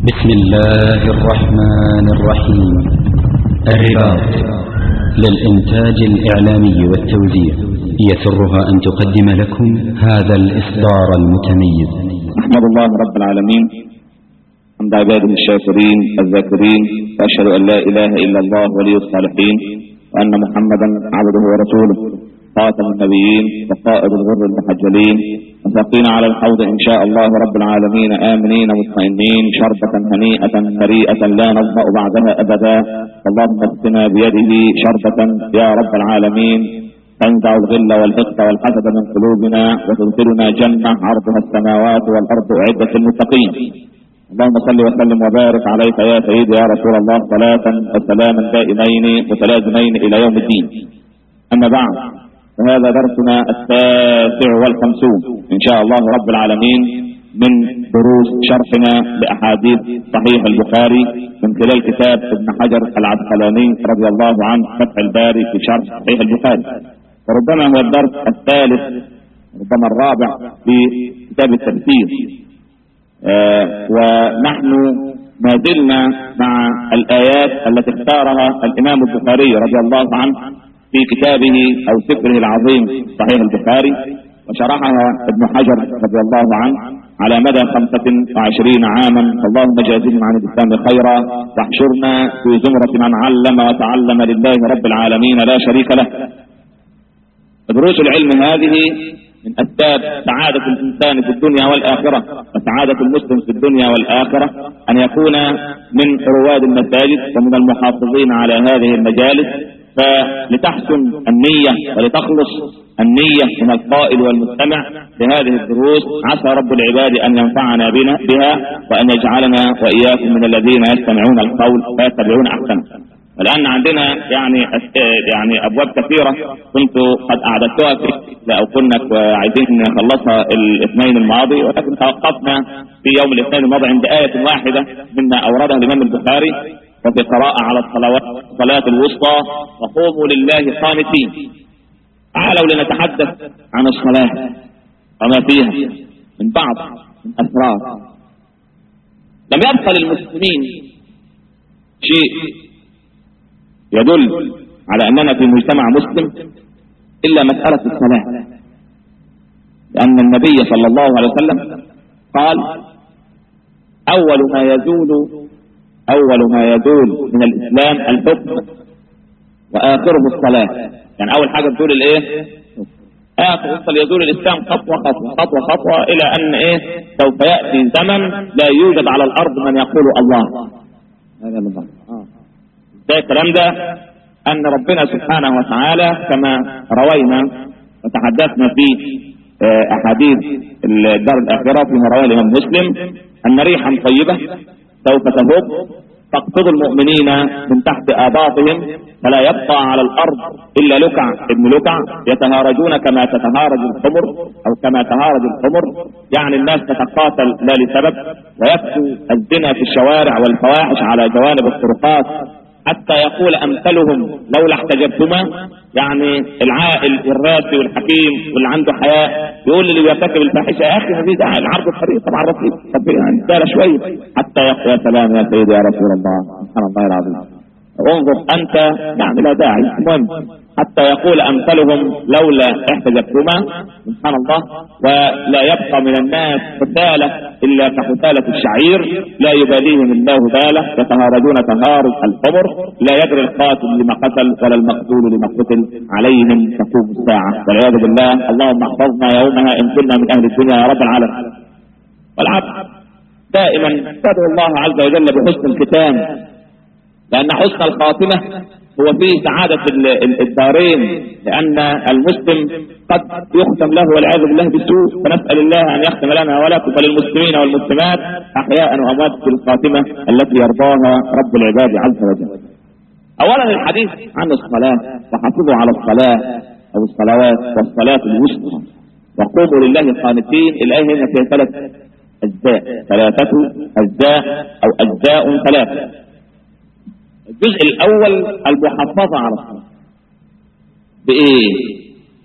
بسم الله الرحمن الرحيم الرباط للإنتاج الإعلامي والتوزيع يسرها أن تقدم لكم هذا الإصدار المتميز أحمد الله رب العالمين حمد عباده الشاكرين الذاكرين وأشهد أن لا إله إلا الله ولي الصالحين وأن محمدا عبده ورسوله خاتم النبيين وقائد الغر المحجلين وساقين على الحوض إن شاء الله رب العالمين آمنين مطمئنين شربة هنيئة مريئة لا نظمأ بعدها أبدا اللهم اسقنا بيده شربة يا رب العالمين تنزع الغل والحقد والحسد من قلوبنا وتدخلنا جنة عرضها السماوات والأرض أعدت للمتقين اللهم صل وسلم وبارك عليك يا سيدي يا رسول الله صلاة وسلاما دائمين متلازمين إلى يوم الدين أما بعد فهذا درسنا التاسع والخمسون إن شاء الله رب العالمين من دروس شرحنا لأحاديث صحيح البخاري من خلال كتاب ابن حجر العسقلاني رضي الله عنه فتح الباري في شرح صحيح البخاري وربما هو الدرس الثالث ربما الرابع في كتاب التفسير آه ونحن ما زلنا مع الآيات التي اختارها الإمام البخاري رضي الله عنه في كتابه أو سفره العظيم صحيح البخاري وشرحها ابن حجر رضي الله عنه على مدى خمسة وعشرين عاما اللهم جازهم عن الإسلام خيرا واحشرنا في زمرة من علم وتعلم لله رب العالمين لا شريك له دروس العلم هذه من أسباب سعادة الإنسان في الدنيا والآخرة وسعادة المسلم في الدنيا والآخرة أن يكون من رواد المساجد ومن المحافظين على هذه المجالس فلتحسن النية ولتخلص النية من القائل والمستمع لهذه الدروس عسى رب العباد أن ينفعنا بها وأن يجعلنا وإياكم من الذين يستمعون القول فيتبعون أحسنه الآن عندنا يعني يعني أبواب كثيرة كنت قد أعددتها في أو كنا عايزين نخلصها الاثنين الماضي ولكن توقفنا في يوم الاثنين الماضي عند آية واحدة مما أوردها الإمام البخاري وفي قراءة على الصلوات الصلاة الوسطى وقوموا لله قانتين تعالوا لنتحدث عن الصلاة وما فيها من بعض من أسرار لم يبقى للمسلمين شيء يدل على أننا في مجتمع مسلم إلا مسألة الصلاة لأن النبي صلى الله عليه وسلم قال أول ما يزول أول ما يدول من الإسلام الحكم وآخره الصلاة يعني أول حاجة تقول الإيه آخر وصل يزول الإسلام خطوة خطوة خطوة خطوة إلى أن إيه سوف يأتي زمن لا يوجد على الأرض من يقول الله هذا الله ده الكلام ده أن ربنا سبحانه وتعالى كما روينا وتحدثنا في أحاديث الدار الآخرة فيما رواه الإمام مسلم أن ريحا طيبة سوف تهب تقبض المؤمنين من تحت آباطهم فلا يبقى على الأرض إلا لكع ابن لكع يتهارجون كما تتهارج الحمر أو كما تهارج الحمر يعني الناس تتقاتل لا لسبب ويكفو الزنا في الشوارع والفواحش على جوانب الطرقات حتى يقول أمثلهم لولا احتجبتما يعني العائل والراسي والحكيم واللي عنده حياء يقول اللي بيرتكب الفاحشه يا اخي ما في داعي العرض الطريق طبعا رصيد طب يعني دار شويه حتى يقول يا سلام يا سيدي يا رسول الله سبحان الله العظيم انظر انت يعني لا داعي المهم حتى يقول امثلهم لولا احتجبتما سبحان الله ولا يبقى من الناس قتاله الا كقتاله الشعير لا يباليهم الله باله يتهارجون تهارج الحمر لا يدري القاتل لما قتل ولا المقتول لما قتل عليهم تقوم الساعه والعياذ بالله اللهم احفظنا يومها ان كنا من اهل الدنيا يا رب العالمين والعبد دائما تدعو الله عز وجل بحسن الختام لأن حسن الخاتمة هو فيه سعادة الدارين لأن المسلم قد يختم له والعياذ بالله بالسوء فنسأل الله أن يختم لنا ولكم وللمسلمين والمسلمات أحياء وأموات في الخاتمة التي يرضاها رب العباد عز وجل أولا الحديث عن الصلاة وحافظوا على الصلاة أو الصلوات والصلاة الوسطى وقوموا لله قانتين الآية هنا فيها ثلاث أجزاء ثلاثة أجزاء أو أجزاء ثلاثة الجزء الأول المحافظة على الصلاة بإيه؟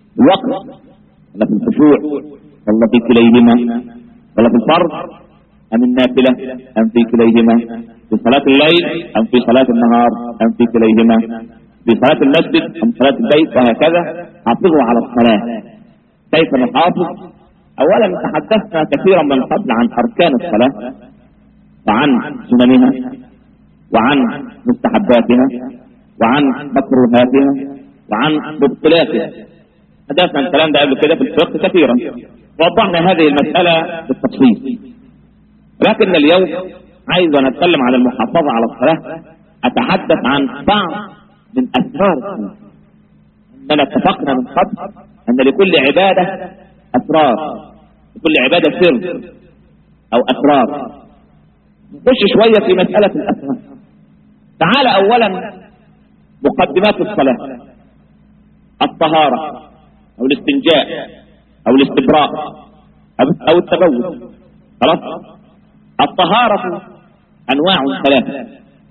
الوقت ولا في الخشوع ولا في كليهما ولا في الفرض أم النافلة أم في كليهما في صلاة الليل أم في صلاة النهار أم في كليهما في صلاة المسجد أم صلاة البيت وهكذا حافظوا على الصلاة كيف نحافظ أولا تحدثنا كثيرا من قبل عن أركان الصلاة وعن سننها وعن مستحباتها وعن مكروهاتها وعن مبطلاتها حدثنا الكلام ده قبل كده في الفقه كثيرا وضحنا هذه المسألة بالتفصيل لكن اليوم عايز أن أتكلم عن المحافظة على الصلاة أتحدث عن بعض من أسرار الصلاة أننا اتفقنا من قبل أن لكل عبادة أسرار لكل عبادة سر أو أسرار نخش شوية في مسألة الأسرار تعال أولا مقدمات الصلاة الطهارة أو الاستنجاء أو الاستبراء أو- أو التبول خلاص الطهارة أنواع ثلاثة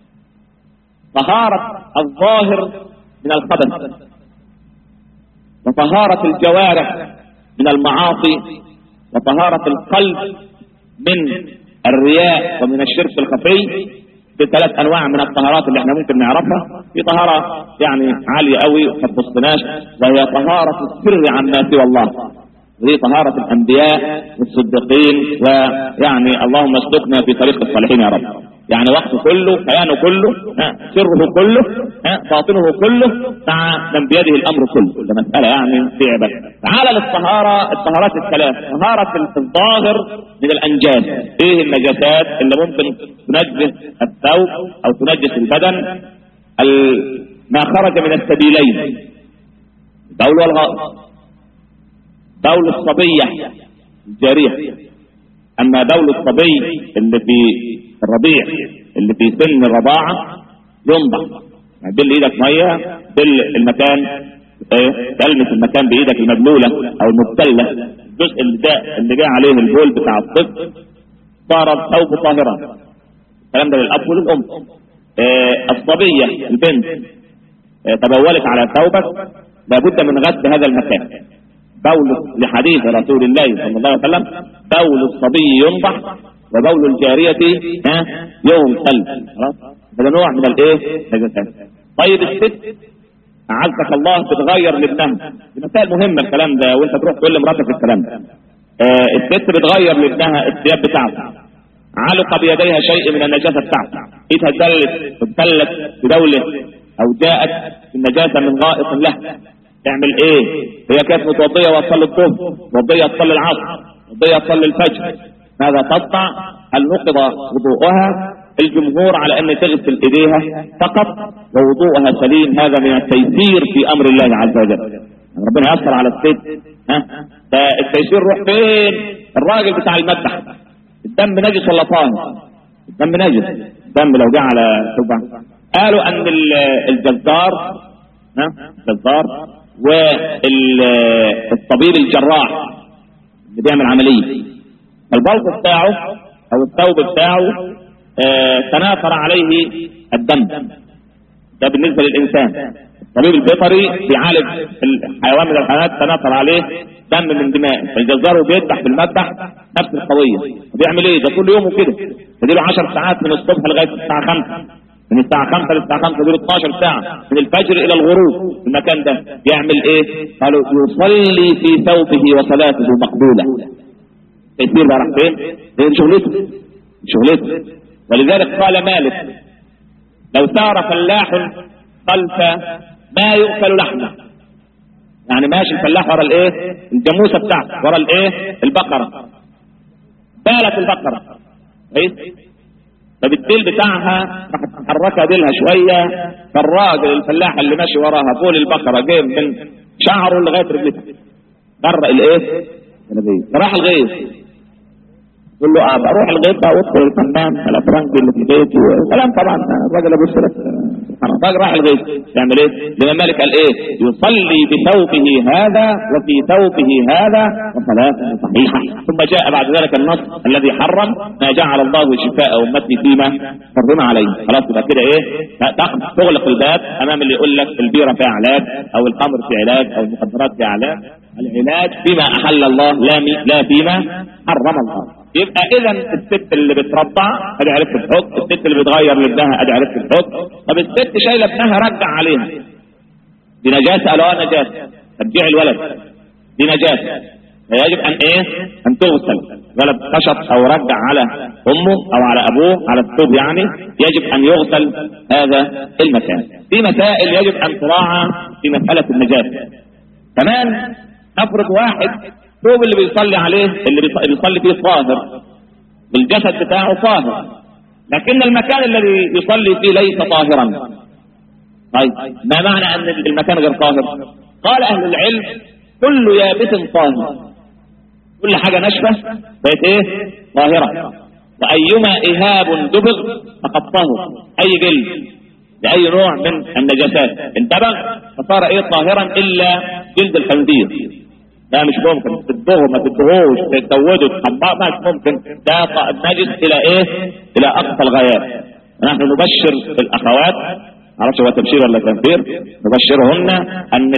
طهارة الظاهر من الخبث وطهارة الجوارح من المعاصي وطهارة القلب من الرياء ومن الشرك الخفي بثلاث انواع من الطهارات اللي احنا ممكن نعرفها في طهارة يعني عالية قوي ما تخصناش وهي طهارة السر عما سوى الله ودي طهارة الانبياء والصديقين ويعني اللهم اسلكنا في طريق الصالحين يا رب يعني وقته كله كيانه كله ها، سره كله ها، باطنه كله مع من بيده الامر كله ده مسألة يعني في عبادة تعال للطهارة الطهارات الثلاث طهارة الظاهر من الانجاس ايه النجاسات اللي ممكن تنجس الثوب او تنجس البدن ال- ما خرج من السبيلين بول والغائط بول الصبية الجارية اما بول الصبي اللي في الرضيع اللي في سن الرضاعة ينضح يعني بل ايدك مية بل المكان ايه تلمس المكان بايدك المبلولة او المبتلة الجزء اللي ده اللي جاء عليه البول بتاع الطفل صار الثوب طاهرا الكلام ده للاب وللام إيه الصبية البنت إيه تبولت على ثوبك لابد من غسل هذا المكان بول لحديث رسول الله صلى الله عليه وسلم بول الصبي ينضح وبول الجارية ها يغسل خلاص هذا نوع من الايه النجاسات طيب الست اعزك الله تتغير لابنها دي مسائل مهمه الكلام ده وانت تروح تقول لمراتك الكلام ده آه الست بتغير لابنها الثياب بتاعته علق بيديها شيء من النجاسه بتاعته ايدها اتدلت اتدلت بدوله او جاءت النجاسه من غائط له تعمل ايه هي كانت متوضيه وتصلي الظهر متوضيه تصلي العصر متوضيه تصلي الفجر ماذا تصنع هل نقض وضوءها الجمهور على ان تغسل ايديها فقط ووضوءها سليم هذا من التيسير في امر الله عز وجل يعني ربنا يسر على الست ها فالتيسير روح فين الراجل بتاع المذبح الدم نجس ولا طاهر الدم نجس الدم لو جه على ثوبه قالوا ان ال- الجزار ها الجزار والطبيب الجراح اللي بيعمل عمليه البلط بتاعه او الثوب بتاعه آه، تناثر عليه الدم ده بالنسبة للإنسان الطبيب البيطري بيعالج الحيوان من الحيوانات تناثر عليه دم من دماء فالجزار بيذبح في المذبح نفس القضية بيعمل ايه ده كل يوم وكده يديله 10 ساعات من الصبح لغاية الساعة 5 من الساعة 5 للساعة 5 يديله 12 ساعة من الفجر إلى الغروب في المكان ده يعمل ايه قالوا يصلي في ثوبه وصلاته مقبولة تيسير بقى راح فين؟ لأن شغلته شغلته ولذلك قال مالك لو سار فلاح خلف ما يؤكل لحمه يعني ماشي الفلاح ورا الايه الجاموسه بتاعته ورا الايه البقره بالت البقره كويس فبالديل بتاعها راح تحركها ديلها شويه فالراجل الفلاح اللي ماشي وراها فوق البقره جايب من شعره لغايه رجلتها غرق الايه راح الغيث يقول له اه بروح الغيط بقى وادخل الحمام على فرنك اللي في البيت وكلام طبعا الراجل ابو سلف سبحان الله الراجل راح الغيط يعمل ايه؟ الامام مالك قال ايه؟ يصلي بثوبه هذا وفي ثوبه هذا وصلاته صحيحه ثم جاء بعد ذلك النص الذي حرم ما جعل الله شفاء امتي فيما حرم عليه خلاص يبقى كده ايه؟ تاخذ تغلق الباب امام اللي يقول لك البيره فيها علاج او الخمر في علاج او المخدرات فيها علاج العلاج فيما احل الله لا مي- لا فيما حرم الله يبقى اذا الست اللي بترضع ادي عرفت الحكم الست اللي بتغير لابنها ادي عرفت الحكم طب الست شايله ابنها رجع عليها دي نجاسه قالوا نجاسه ترجيع الولد دي نجاسه فيجب ان ايه ان تغسل ولد قشط او رجع على امه او على ابوه على الثوب يعني يجب ان يغسل هذا المكان في مسائل يجب ان تراعى في مساله النجاسه كمان نفرض واحد الثوب اللي بيصلي عليه اللي بيصلي فيه طاهر والجسد بتاعه طاهر لكن المكان الذي يصلي فيه ليس طاهرا طيب ما معنى ان المكان غير طاهر قال اهل العلم كل يابس طاهر كل حاجة ناشفة بقت ايه طاهرة وايما اهاب دبغ فقد طهر اي جلد لأي نوع من النجاسات انتبه فصار ايه طاهرا الا جلد الخنزير ده مش ممكن تدوه ما تدوهوش تزوده تحباه مش ممكن ده نجس الى ايه الى اقصى الغايات نحن نبشر الاخوات معرفش هو تبشير ولا تنفير نبشرهن ان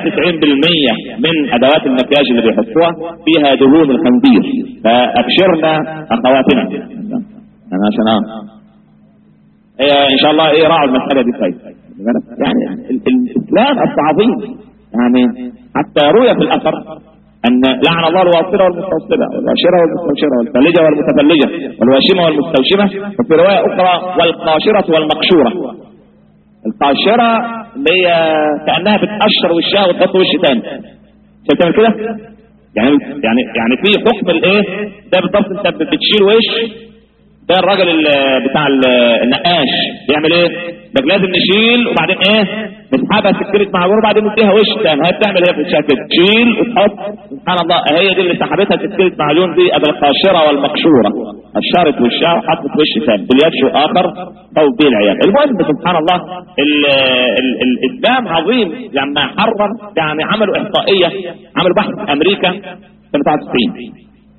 98% من ادوات المكياج اللي بيحطوها فيها دهون الخنزير فابشرنا اخواتنا انا عشان اه هي ان شاء الله ايه راعوا المساله دي كويس يعني الاسلام التعظيم يعني حتى روي في الاثر ان لعن الله الواصله والمستوصله والواشره والمستوشره والفلجه والمتفلجه والواشمه والمستوشمه وفي روايه اخرى والقاشره والمقشوره القاشرة اللي هي كأنها بتقشر وشها وتحط وش تاني شايف تعمل كده يعني يعني يعني في حكم الايه ده بالضبط انت بتشيل وش ده الراجل بتاع النقاش بيعمل ايه لك لازم نشيل وبعدين ايه نسحبها سكرة معجون وبعدين نديها وش تاني هي بتعمل ايه في الشكل تشيل وتحط سبحان الله هي دي اللي سحبتها سكرة معجون دي ابو القاشرة والمقشورة قشرت وشها وحطت وش تاني باليد اخر طوب بيه العيال المهم سبحان الله ال ال الاسلام عظيم لما حرم يعني عملوا احصائية عملوا بحث في امريكا سنة 99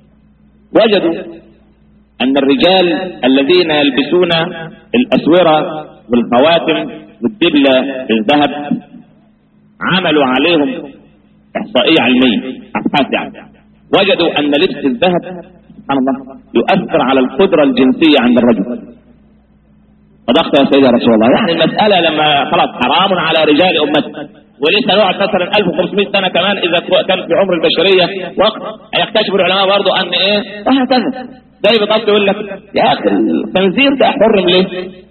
وجدوا أن الرجال الذين يلبسون الأسورة والخواتم والدبلة الذهب عملوا عليهم إحصائية علمية أبحاث يعني وجدوا أن لبس الذهب سبحان الله يؤثر على القدرة الجنسية عند الرجل صدقت يا سيدي رسول الله يعني المسألة لما خلاص حرام على رجال أمتي ولسه نقعد مثلا 1500 سنة كمان إذا كان في عمر البشرية وقت هيكتشف العلماء برضه أن إيه وهكذا زي بالضبط يقول لك يا اخي الخنزير ده حرم ليه؟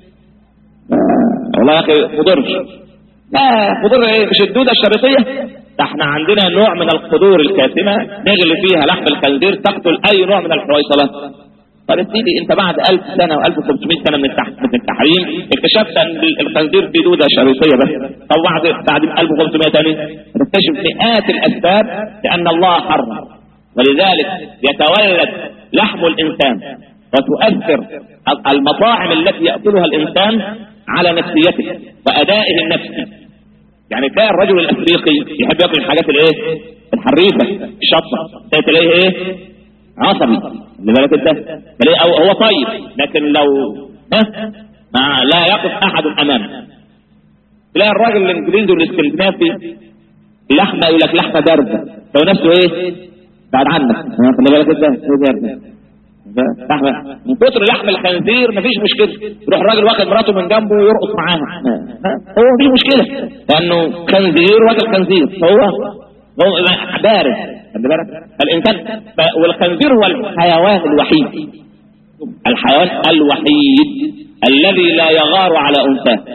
والله يا اخي مضرش لا مضر ايه مش الدوده الشريطيه ده احنا عندنا نوع من القدور الكاتمه نغلي فيها لحم الخنزير تقتل اي نوع من الحويصلات طب يا سيدي انت بعد 1000 سنه و1500 سنه من من التحريم اكتشفت ان الخنزير فيه دوده شريطيه بس طب بعد بعد 1500 ثاني تكتشف مئات الاسباب لان الله حرم ولذلك يتولد لحم الإنسان وتؤثر المطاعم التي يأكلها الإنسان على نفسيته وأدائه النفسي يعني تلاقي الرجل الأفريقي يحب يأكل الحاجات الإيه الحريفة الشطة تلاقيه إيه عصبي اللي بالك انت تلاقيه هو طيب لكن لو ها ما لا يقف أحد أمامه تلاقي الراجل الإنجليزي والاسكندنافي لحمة يقول لك لحمة باردة لو نفسه إيه بعد عنك خلي بالك انت لحمة من كتر لحم الخنزير مفيش مشكلة يروح الراجل واخد مراته من جنبه ويرقص معاها هو دي مشكلة لأنه خنزير واكل خنزير فهو هو بارد خلي بالك الإنسان والخنزير هو الحيوان الوحيد الحيوان الوحيد الذي لا يغار على أنثاه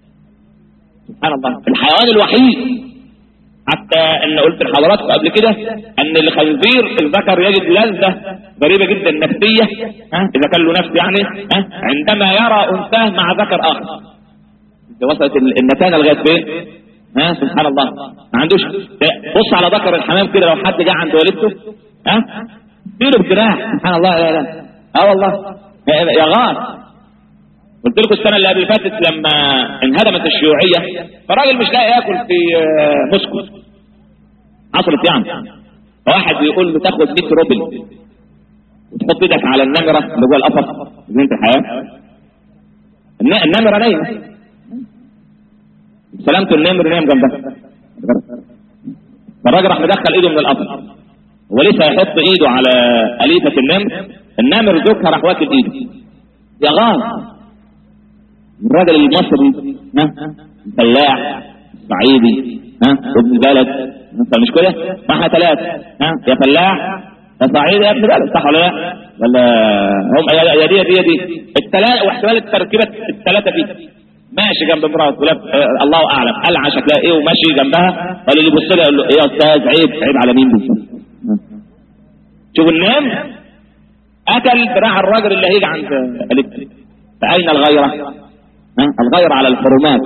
سبحان الله الحيوان الوحيد حتى ان قلت لحضراتكم قبل كده ان الخنزير الذكر يجد لذة غريبة جدا نفسية ها اذا كان له نفس يعني ها عندما يرى انثاه مع ذكر اخر وصلت النتانة لغاية فين ها سبحان الله ما عندوش بص على ذكر الحمام كده لو حد جه عند والدته ها ديله بجناح سبحان الله لا لا اه والله يا غار قلت لكم السنة اللي قبل فاتت لما انهدمت الشيوعية فراجل مش لاقي ياكل في موسكو حصلت يعني واحد بيقول له تاخد 100 روبل وتحط ايدك على النمرة اللي جوه القفص زينة الحياة النمرة نايمة سلامته النمر نايم جنبها فالراجل راح مدخل ايده من القفص ولسه يحط ايده على أليفة النمر النمر زوجها راح واكل ايده يا غار الراجل المصري ها الفلاح الصعيدي ها ابن البلد انت مش كده معها ثلاثة ها يا فلاح يا صعيدي يا ابن البلد صح ولا لا ولا هم يا يا دي يا دي يا دي الثلاثة واحتمال التركيبة الثلاثة دي ماشي جنب مراته ولا آه الله اعلم قلعه شكلها ايه وماشي جنبها ولا اللي يبص لها يقول له ايه يا استاذ عيب عيب على مين بالظبط شوف النام اكل ذراع الراجل اللي هيجي عند قالت فاين الغيره؟ ها الغيره على الحرمات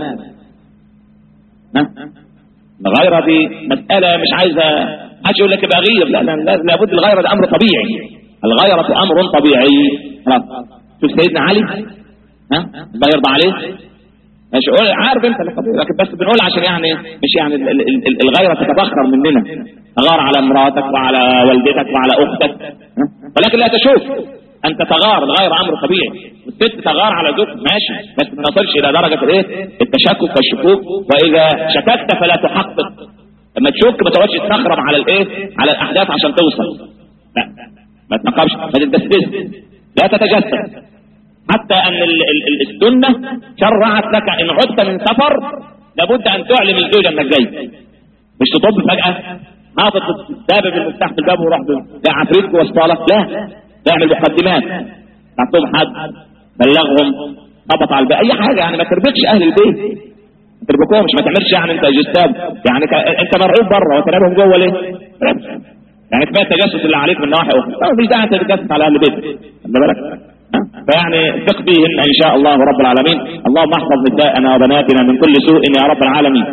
ها الغيره دي مساله مش عايزه محدش يقول لك ابقى غير لا لا لا- لابد الغيره ده امر طبيعي الغيره امر طبيعي خلاص شوف سيدنا علي ها الله يرضى عليه ماشي قول عارف انت القضيه لكن بس بنقول عشان يعني مش يعني ال- ال- ال- الغيره تتبخر مننا تغار على مراتك وعلى والدتك وعلى اختك ها؟ ولكن لا تشوف انت تغار الغيره امر طبيعي والست تغار على زوجك ماشي بس ما نصلش الى درجه الايه التشكك والشكوك واذا شككت فلا تحقق لما تشك ما تقعدش تستغرب على الايه على الاحداث عشان توصل لا ما تنقبش ما تتجسس لا تتجسس حتى ان ال- ال- ال- السنه شرعت لك ان عدت من سفر لابد ان تعلم الزوجه انك جاي مش تطب فجاه حاطط الباب بالمفتاح في الباب وروح لا عفريت جوه الصاله لا تعمل مقدمات تعطيهم حد بلغهم خبط على الباب اي حاجه يعني ما تربكش اهل البيت ما تربكهمش ما تعملش يعني انت جستاب يعني ك... انت مرعوب بره وترابهم جوه ليه؟ ترابش. يعني كفايه التجسس اللي عليك من نواحي اخرى ما فيش داعي تتجسس على اهل بيتك خلي بالك ها؟ فيعني ثق فيهن ان شاء الله رب العالمين اللهم احفظ نساءنا وبناتنا من كل سوء يا رب العالمين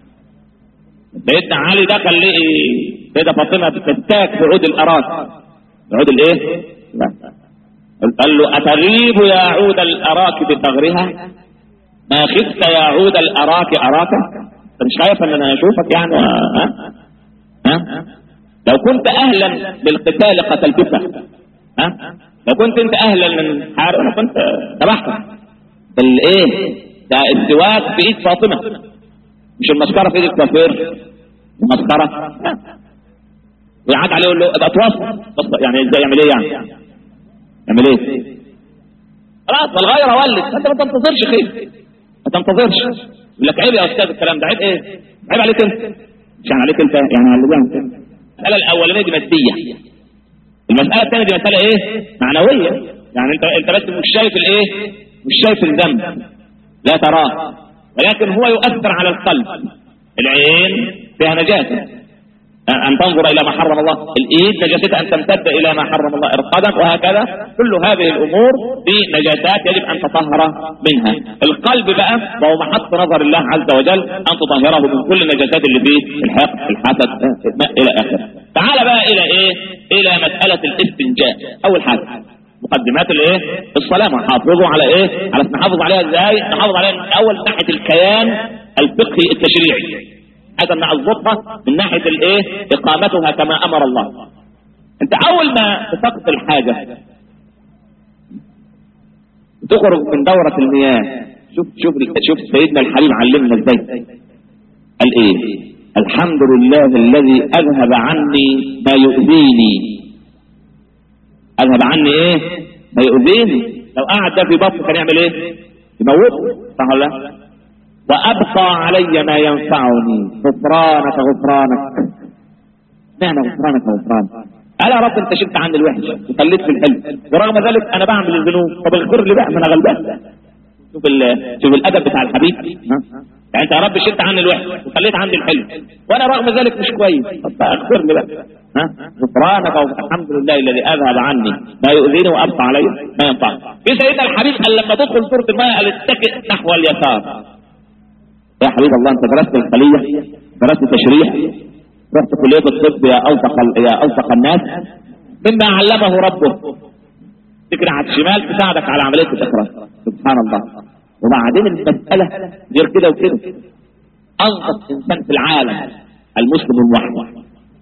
سيدنا علي دخل لقي سيدة فاطمة بتستاك بعود الأراك بعود الإيه؟ لا. قال له أتغيب يا عود الأراك بثغرها ما خفت يا عود الأراك أراك أنت مش خايف أن أنا أشوفك يعني ها؟ ها؟ لو كنت أهلا للقتال قتلتك ها؟ لو كنت أنت أهلا للحرب أنا كنت ذبحتك بالإيه؟ ده السواك بإيد فاطمة مش المسكرة في ايد الكافر المسكرة لا ويعاد عليه يقول له ابقى توصل بص يعني ازاي يعمل ايه يعني يعمل ايه خلاص والغيرة ولد انت ما تنتظرش خير ما تنتظرش يقول لك عيب يا استاذ الكلام ده عيب ايه عيب عليك انت مش يعني عليك انت يعني على اللي بيعمل كده. المسألة الأولانية دي مادية المسألة الثانية دي مسألة ايه معنوية يعني انت انت بس مش شايف الايه مش شايف الذنب لا تراه ولكن هو يؤثر على القلب العين فيها نجاسة أن تنظر إلى ما حرم الله الإيد نجاستها أن تمتد إلى ما حرم الله إرقادا وهكذا كل هذه الأمور دي نجاسات يجب أن تطهر منها القلب بقى وهو محط نظر الله عز وجل أن تطهره من كل النجاسات اللي فيه الحقد الحسد ما إلى آخره تعال بقى إلى إيه إلى مسألة الاستنجاء أول حاجة مقدمات الايه الصلاه ما حافظوا على ايه على نحافظ عليها ازاي نحافظ عليها من اول ناحيه الكيان الفقهي التشريعي هذا ان اضبطها من ناحيه الايه اقامتها كما امر الله انت اول ما تفقد الحاجه تخرج من دوره المياه شوف شوف شوف سيدنا الحبيب علمنا ازاي قال ايه الحمد لله الذي اذهب عني ما يؤذيني اذهب عني ايه ما يؤذيني لو قعد ده في بطن كان يعمل ايه يموته صح ولا لا؟ وابقى علي ما ينفعني غفرانك غفرانك معنى غفرانك غفرانك الا رب انت شلت عني الوحش وخليت في الحلم ورغم ذلك انا بعمل الذنوب طب اغفر لي بقى ما انا غلبان شوف ال- شوف الادب بتاع الحبيب ها؟ يعني انت يا رب شلت عني الوحش وخليت عندي الحلم وانا رغم ذلك مش كويس طب بقى اغفر لي بقى ها غفرانك وغفر- الحمد لله الذي اذهب عني ما يؤذيني وابقى علي ما ينفعني في سيدنا الحبيب قال لما تدخل سوره الماء قال اتكئ نحو اليسار يا حبيب الله انت درست الخليه درست تشريح رحت كليه الطب يا اوثق ال- يا اوثق الناس مما علمه ربه تجري على الشمال تساعدك على عمليه الاخراج سبحان الله وبعدين المساله غير كده وكده انقص انسان في العالم المسلم الوحيد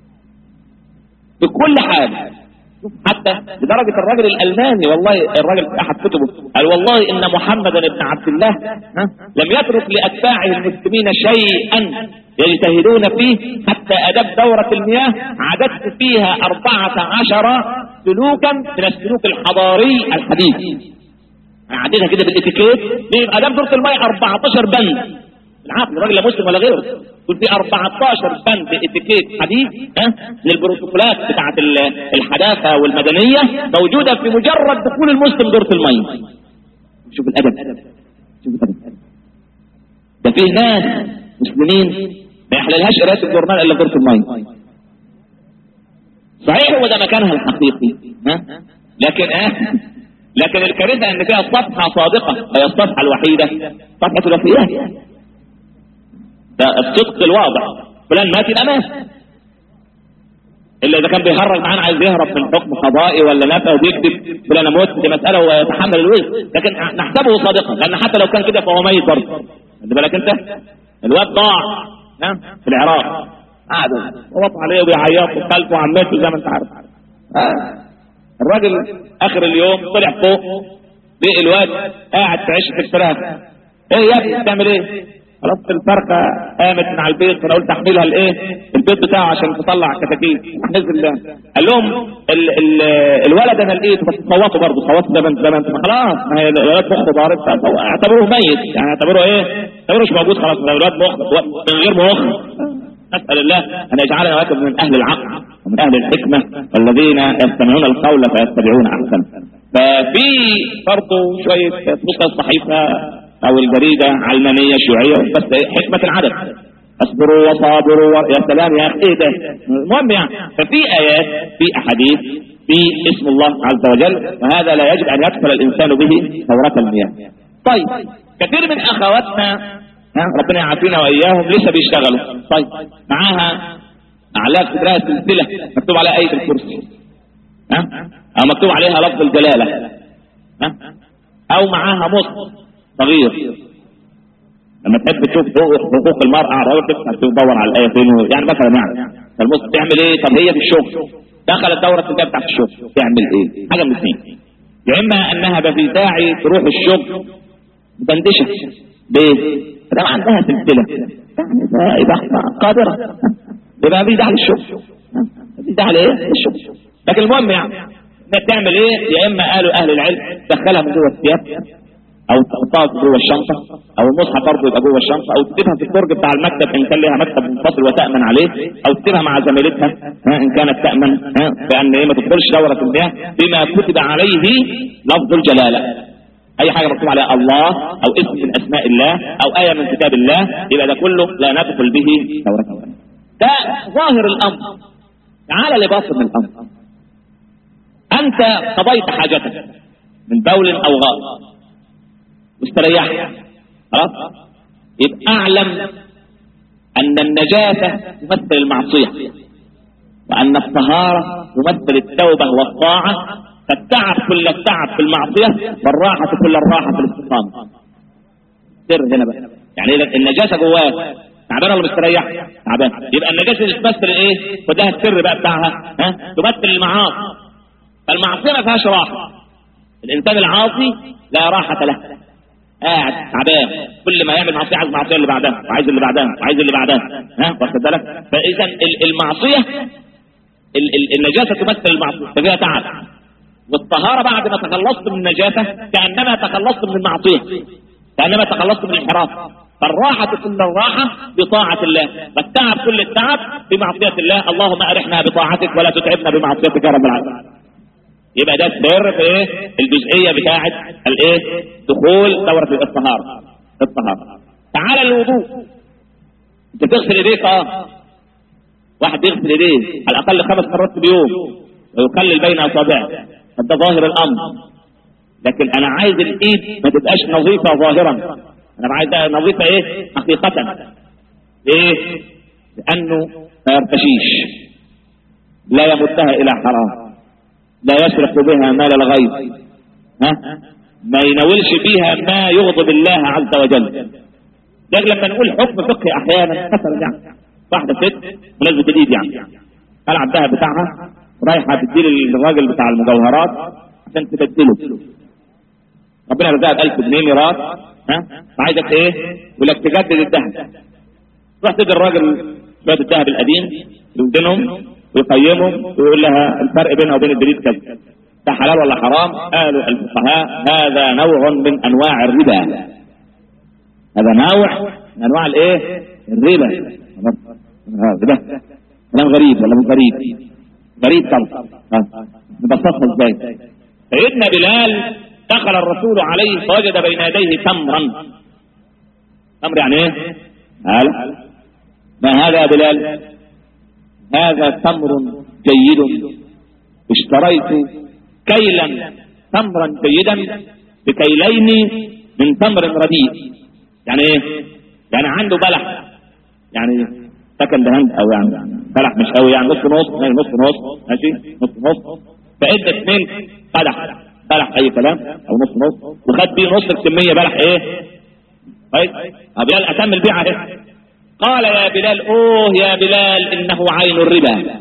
بكل حاجه حتى لدرجة الراجل الألماني والله الراجل في أحد كتبه قال والله إن محمدا بن عبد الله ها، لم يترك لأتباعه المسلمين شيئا يجتهدون فيه حتى أدب دورة المياه عددت فيها أربعة عشر سلوكا من السلوك الحضاري الحديث أنا عديتها كده بالاتيكيت في أدب دورة المياه 14 بند العقل الراجل لا مسلم ولا غيره يقول في 14 بند اتيكيت حديث ها للبروتوكولات بتاعت ال- الحداثه والمدنيه موجوده في مجرد دخول المسلم دورة الميه شوف الادب شوف الادب ده فيه ناس مسلمين ما يحللهاش قرايه الجورنال الا في دورة الميه صحيح هو ده مكانها الحقيقي ها لكن اه لكن الكارثه ان فيها صفحه صادقه هي الصفحه الوحيده صفحه الوفيات ده الصدق الواضح فلان مات يبقى مات الا اذا كان بيهرج معانا عايز يهرب من حكم قضائي ولا نفى وبيكذب فلان اموت دي مساله ويتحمل الوزن لكن نحسبه صادقا لان حتى لو كان كده فهو ميت برضه خلي بالك انت الواد ضاع ها في العراق قعدوا ووطوا عليه وبيعيطوا وخلفه وعمته زي ما انت عارف آه. الراجل اخر اليوم طلع فوق لقي الواد قاعد في عشه الفراخ ايه يا ابني بتعمل ايه؟ خلاص الفرخه قامت من على البيت فانا قلت احملها لايه؟ البيت بتاعه عشان تطلع كتاكيت نزل قال لهم ال ال الولد انا لقيته بس صوتوا برضه صوتوا زي ما انت زي ما انت خلاص ما هي الولد مخه ضارب اعتبروه ميت يعني اعتبروه ايه؟ اعتبروه مش موجود خلاص الولد مخ من غير مخ نسأل الله أن يجعلنا وياكم من أهل العقل ومن أهل الحكمة والذين يستمعون القول فيتبعون أحسن ففي برضه شوية تبص الصحيفة أو الجريدة علمانية شيوعية بس حكمة العدد اصبروا وصابروا و... يا سلام يا اخي ايه ده المهم يعني ففي ايات في احاديث في اسم الله عز وجل وهذا لا يجب ان يدخل الانسان به ثورة المياه طيب كثير من اخواتنا ها ربنا يعافينا واياهم لسه بيشتغلوا طيب معاها اعلاف كبرها سلسله مكتوب عليها ايه الكرسي ها او مكتوب عليها لفظ الجلاله ها او معاها مصحف صغير لما تحب تشوف حقوق حقوق المرأة على الراجل تفتح تدور على الآية فين يعني مثلا يعني فالمصحف تعمل إيه؟ طب هي في الشغل دخلت دورة الجاب بتاعت الشغل تعمل إيه؟ حاجة من اثنين يا إما أنها في داعي تروح الشغل مدندشة ليه؟ ما عندها سلسلة يعني يبقى قادرة يبقى في داعي للشغل في داعي لإيه؟ للشغل لكن المهم يعني انك تعمل ايه يا اما قالوا اهل العلم دخلها من جوه الثياب او تحطها جوه الشنطه او المصحف برضه يبقى جوه الشنطه او تسيبها في الدرج بتاع المكتب ان كان لها مكتب منفصل وتامن عليه او تسيبها مع زميلتها ها ان كانت تامن ها بان ايه ما تدخلش دوره المياه بما كتب عليه لفظ الجلاله اي حاجه مكتوب عليها الله او اسم من اسماء الله او ايه من كتاب الله يبقى ده كله لا ندخل به دوره المياه ده ظاهر الامر تعال لباطن الامر انت قضيت حاجتك من بول او غائط واستريحت خلاص يبقى اعلم ان النجاسة تمثل المعصية وان الطهارة تمثل التوبة والطاعة فالتعب كل التعب في المعصية والراحة كل الراحة في الاستقامة سر هنا بقى يعني إذا النجاسة جواك تعبان ولا مستريح؟ تعبان يبقى النجاسة اللي تمثل ايه؟ وده السر بقى بتاعها ها؟ تمثل المعاصي فالمعصية ما فيهاش راحة الإنسان العاصي لا راحة له قاعد تعبان كل ما يعمل معصية عايز المعصية اللي بعدها وعايز اللي بعدها وعايز اللي بعدها ها واخد بالك فإذا المعصية النجاسة تمثل المعصية ففيها تعب والطهارة بعد ما تخلصت من النجاسة كأنما تخلصت من المعصية كأنما تخلصت من الانحراف فالراحة كل الراحة بطاعة الله والتعب كل التعب بمعصية الله اللهم أرحنا بطاعتك ولا تتعبنا بمعصيتك يا رب العالمين يبقى ده السر في ايه الجزئيه بتاعه الايه دخول دوره الطهاره الطهاره تعال للوضوء انت تغسل ايديك اه واحد يغسل ايديه على الاقل خمس مرات في اليوم ويخلل بين اصابعه ده ظاهر الامر لكن انا عايز الايد ما تبقاش نظيفه ظاهرا انا عايزها نظيفه ايه حقيقه ليه لانه ما يرتشيش لا يمدها الى حرام لا يسرق بها مال الغيب ها ما يناولش بيها ما يغضب الله عز وجل لكن لما نقول حكم فقهي احيانا مثلا يعني واحده ست مناسبه الايد يعني قال عندها بتاعها رايحه تدي للراجل بتاع المجوهرات عشان تبدله ربنا رزقها ب 1000 جنيه ميراث ها فعايزك ايه؟ يقول لك تجدد الذهب تروح تدي الراجل شويه الذهب القديم يوزنهم ويقيمهم ويقول لها الفرق بينها وبين الجديد كذا ده حلال ولا حرام؟ قالوا الفقهاء هذا نوع من انواع الربا هذا نوع من انواع الايه؟ الربا ده كلام غريب ولا مش غريب؟ غريب طبعا ها. نبسطها ازاي؟ سيدنا بلال دخل الرسول عليه فوجد بين يديه تمرا تمر يعني ايه؟ قال ما هذا يا بلال؟ هذا تمر جيد اشتريت كيلا تمرا جيدا بكيلين من تمر رديء يعني ايه؟ يعني عنده بلح يعني سكن دهان او يعني بلح مش قوي يعني نص نص يعني نص نص ماشي نص نص فادى اثنين بلح بلح اي كلام او نص نص وخد بيه نص الكميه بلح ايه؟ طيب ابو بلال اتم البيعه اهي قال يا بلال اوه يا بلال انه عين الربا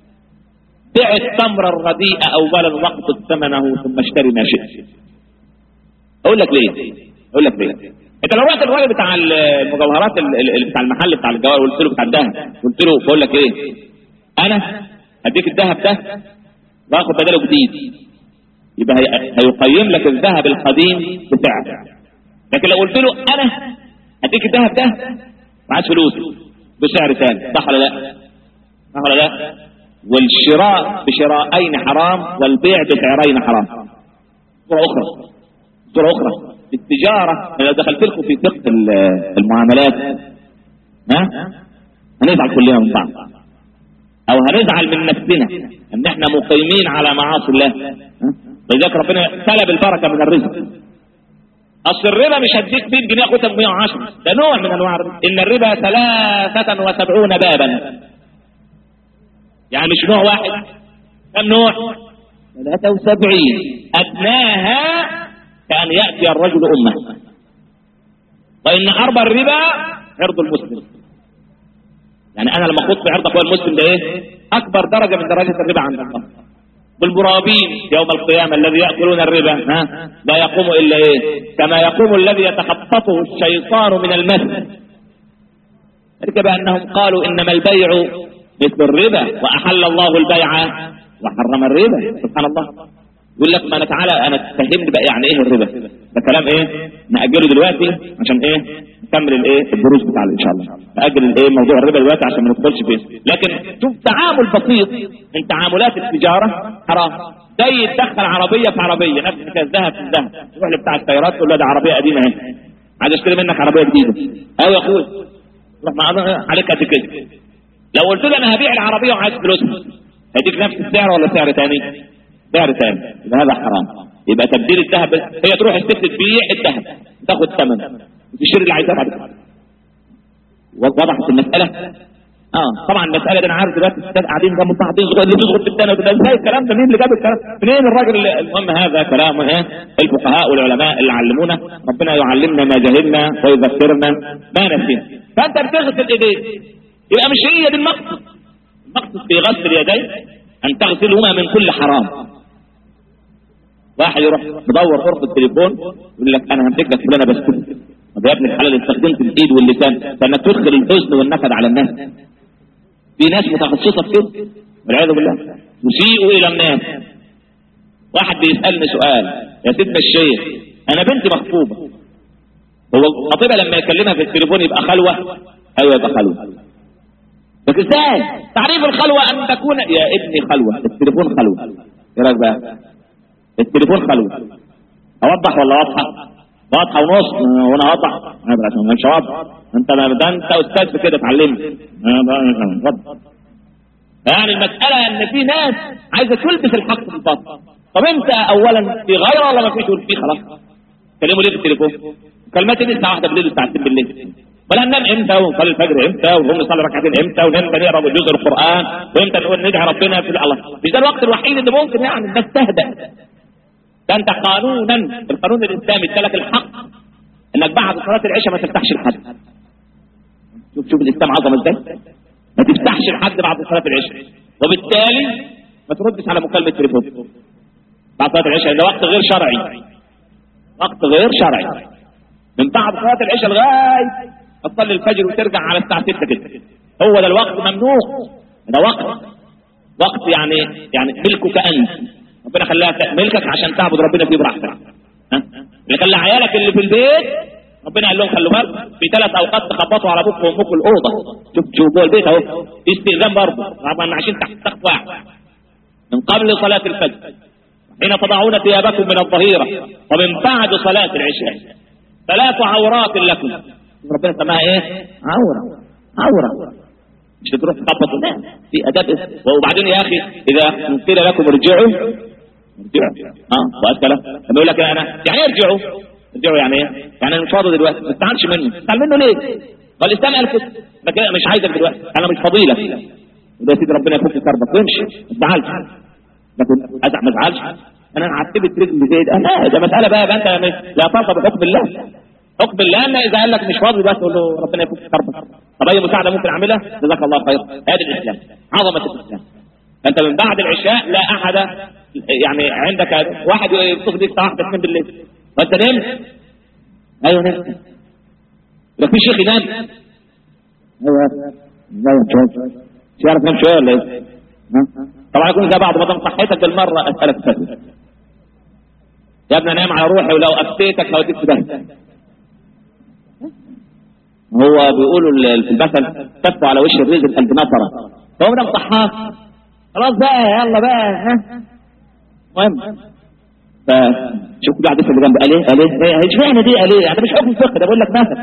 بع التمر الرديء اولا واقبض ثمنه ثم اشتري ما شئت اقول لك ليه اقول لك ليه انت لو رحت الراجل بتاع المجوهرات ال- ال- ال- بتاع المحل بتاع الجوهر وقلت له بتاع الذهب قلت له بقول لك ايه انا هديك الذهب ده واخد بداله جديد يبقى هي- هيقيم لك الذهب القديم بسعر لكن لو قلت له انا هديك الذهب ده معاش فلوس بسعر ثاني صح ولا لا؟ صح ولا لا؟ والشراء بشراءين حرام والبيع بسعرين حرام صورة أخرى صورة أخرى التجارة أنا لو دخلت لكم في فقه ال- المعاملات ها هنزعل كلنا من بعض أو هنزعل من نفسنا إن إحنا مقيمين على معاصي الله ها؟ ولذلك ربنا سلب البركة من الرزق اصل الربا مش هديك 100 جنيه خدها ب 110 ده نوع من انواع الربا ان الربا 73 بابا يعني مش نوع واحد كم نوع 73 ادناها كان ياتي الرجل امه وان اربى الربا عرض المسلم يعني انا لما اخوض في عرض اخويا المسلم ده ايه اكبر درجه من درجات الربا عند الله والمرابين يوم القيامة الذي يأكلون الربا ها لا يقوم إلا إيه كما يقوم الذي يتخطفه الشيطان من المس ذلك بأنهم قالوا إنما البيع مثل الربا وأحل الله البيع وحرم الربا سبحان الله يقول لك ما أنا تعالى أنا تفهمني بقى يعني إيه الربا ده كلام إيه نأجله دلوقتي عشان إيه نكمل الإيه الدروس بتاعنا إن شاء الله نأجل الإيه موضوع الربا دلوقتي عشان ما ندخلش فيه لكن شوف تعامل بسيط من تعاملات التجارة حرام زي تدخل عربية في عربية نفس الحكاية الذهب في الذهب تروح لبتاع السيارات تقول له ده عربية قديمة اهي عايز اشتري منك عربية جديدة ايوه يا اخويا روح مع عليك قد كده لو قلت له انا هبيع العربية وعايز فلوسها هيديك نفس السعر ولا سعر تاني؟ سعر تاني يبقى هذا حرام يبقى تبديل الذهب هي تروح الست تبيع الذهب تاخد ثمن وتشتري اللي عايزاه بعد كده وضحت المسألة اه طبعا المسألة دي انا عارف دلوقتي الستات قاعدين جنب بعض يزغط اللي بيزغط في الثاني وده ازاي الكلام ده مين اللي جاب الكلام منين الراجل اللي المهم هذا كلام ايه الفقهاء والعلماء اللي علمونا ربنا يعلمنا ما جهلنا ويذكرنا ما نسينا فانت بتغسل ايديك يبقى مش هي دي المقصد المقصد في غسل اليدين ان تغسلهما من كل حرام واحد يروح مدور غرفه التليفون يقول لك انا همسك لك فلانه بسكوت طب يا ابن الحلال استخدمت الايد واللسان فانك تدخل الحزن والنكد على الناس في ناس متخصصه في كده والعياذ بالله يسيئوا الى الناس واحد بيسالني سؤال يا سيدنا الشيخ انا بنتي مخطوبه هو الخطيبه لما يكلمها في التليفون يبقى خلوه ايوه يبقى خلوه لكن ازاي تعريف الخلوه ان تكون يا ابني خلوه التليفون خلوه ايه رايك بقى التليفون خلوه اوضح ولا واضحه واضحه ونص وانا اوضح أنا مش واضح انت ده انت استاذ في كده اتعلمت اتفضل يعني المسألة ان في ناس عايزة تلبس الحق في الباطل طب انت اولا في غيره ولا ما فيش تقول فيه خلاص كلموا ليه في التليفون كلمات دي الساعة واحدة بالليل والساعة 2 بالليل ولا ننام امتى ونصلي الفجر امتى ونقوم نصلي ركعتين امتى ونمتى نقرا جزء القران وامتى نقول ندعي ربنا في الله مش ده الوقت الوحيد اللي ممكن يعني الناس تهدأ ده انت قانونا القانون الاسلامي ادالك الحق انك بعد صلاه العشاء ما تفتحش لحد شوف شوف الاسلام عظمه ازاي ما تفتحش لحد بعد صلاه العشاء وبالتالي ما تردش على مكالمه تليفون بعد صلاه العشاء ده وقت غير شرعي وقت غير شرعي من بعد صلاه العشاء لغايه تصلي الفجر وترجع على الساعه 6 كده هو ده الوقت ممنوع ده وقت وقت يعني يعني ملكك انت ربنا خلاها ملكك عشان تعبد ربنا فيه براحتك ها اللي خلى عيالك اللي في البيت ربنا قال لهم خلوا بالكم في ثلاث اوقات تخبطوا على ابوكم وامكم الاوضه شوف شوف جوه البيت اهو في استئذان برضه طبعا عايشين تحت سقف واحد من قبل صلاه الفجر حين تضعون ثيابكم من الظهيره ومن بعد صلاه العشاء ثلاث عورات لكم ربنا سماها ايه؟ عوره عوره مش تروح تخبط لا في اداب وبعدين يا اخي اذا قيل لكم ارجعوا ارجعوا اه وقت كلام لما يقول لك انا يعني ايه ارجعوا ارجعوا يعني ايه؟ يعني انا مش فاضي دلوقتي ما تستعنش منه تستعن منه ليه؟ والاسلام قال كده ما كده مش عايزك دلوقتي انا مش فاضي لك وده يا سيدي ربنا يفك كربك وامشي ما تزعلش لكن ازعل ما تزعلش انا عتبت رجلي زي ده لا ده مساله بقى, بقى انت لا ترضى بحكم الله حكم الله ان اذا قال لك مش فاضي بس تقول له ربنا يفك كربك طب اي مساعده ممكن اعملها جزاك الله خير هذا الاسلام عظمه الاسلام انت من بعد العشاء لا احد يعني عندك واحد يتصل بيك الساعه 1 2 بالليل فانت نمت ايوه نمت لو في شيخ ينام ايوه ايوه مش عارف نام شويه ولا ايه؟ طبعا يكون زي بعض ما دام صحيتك بالمره اسالك فتوى يا ابني انام على روحي ولو افتيتك هوديك في داهيه هو بيقولوا في المثل تفوا على وش الرزق قلب نفره فهو ده صحاك خلاص بقى يلا بقى ها المهم فشوف بعد اللي جنب قال ايه قال ايه اشمعنى دي قال ايه يعني مش حكم فقه ده بقول لك مثل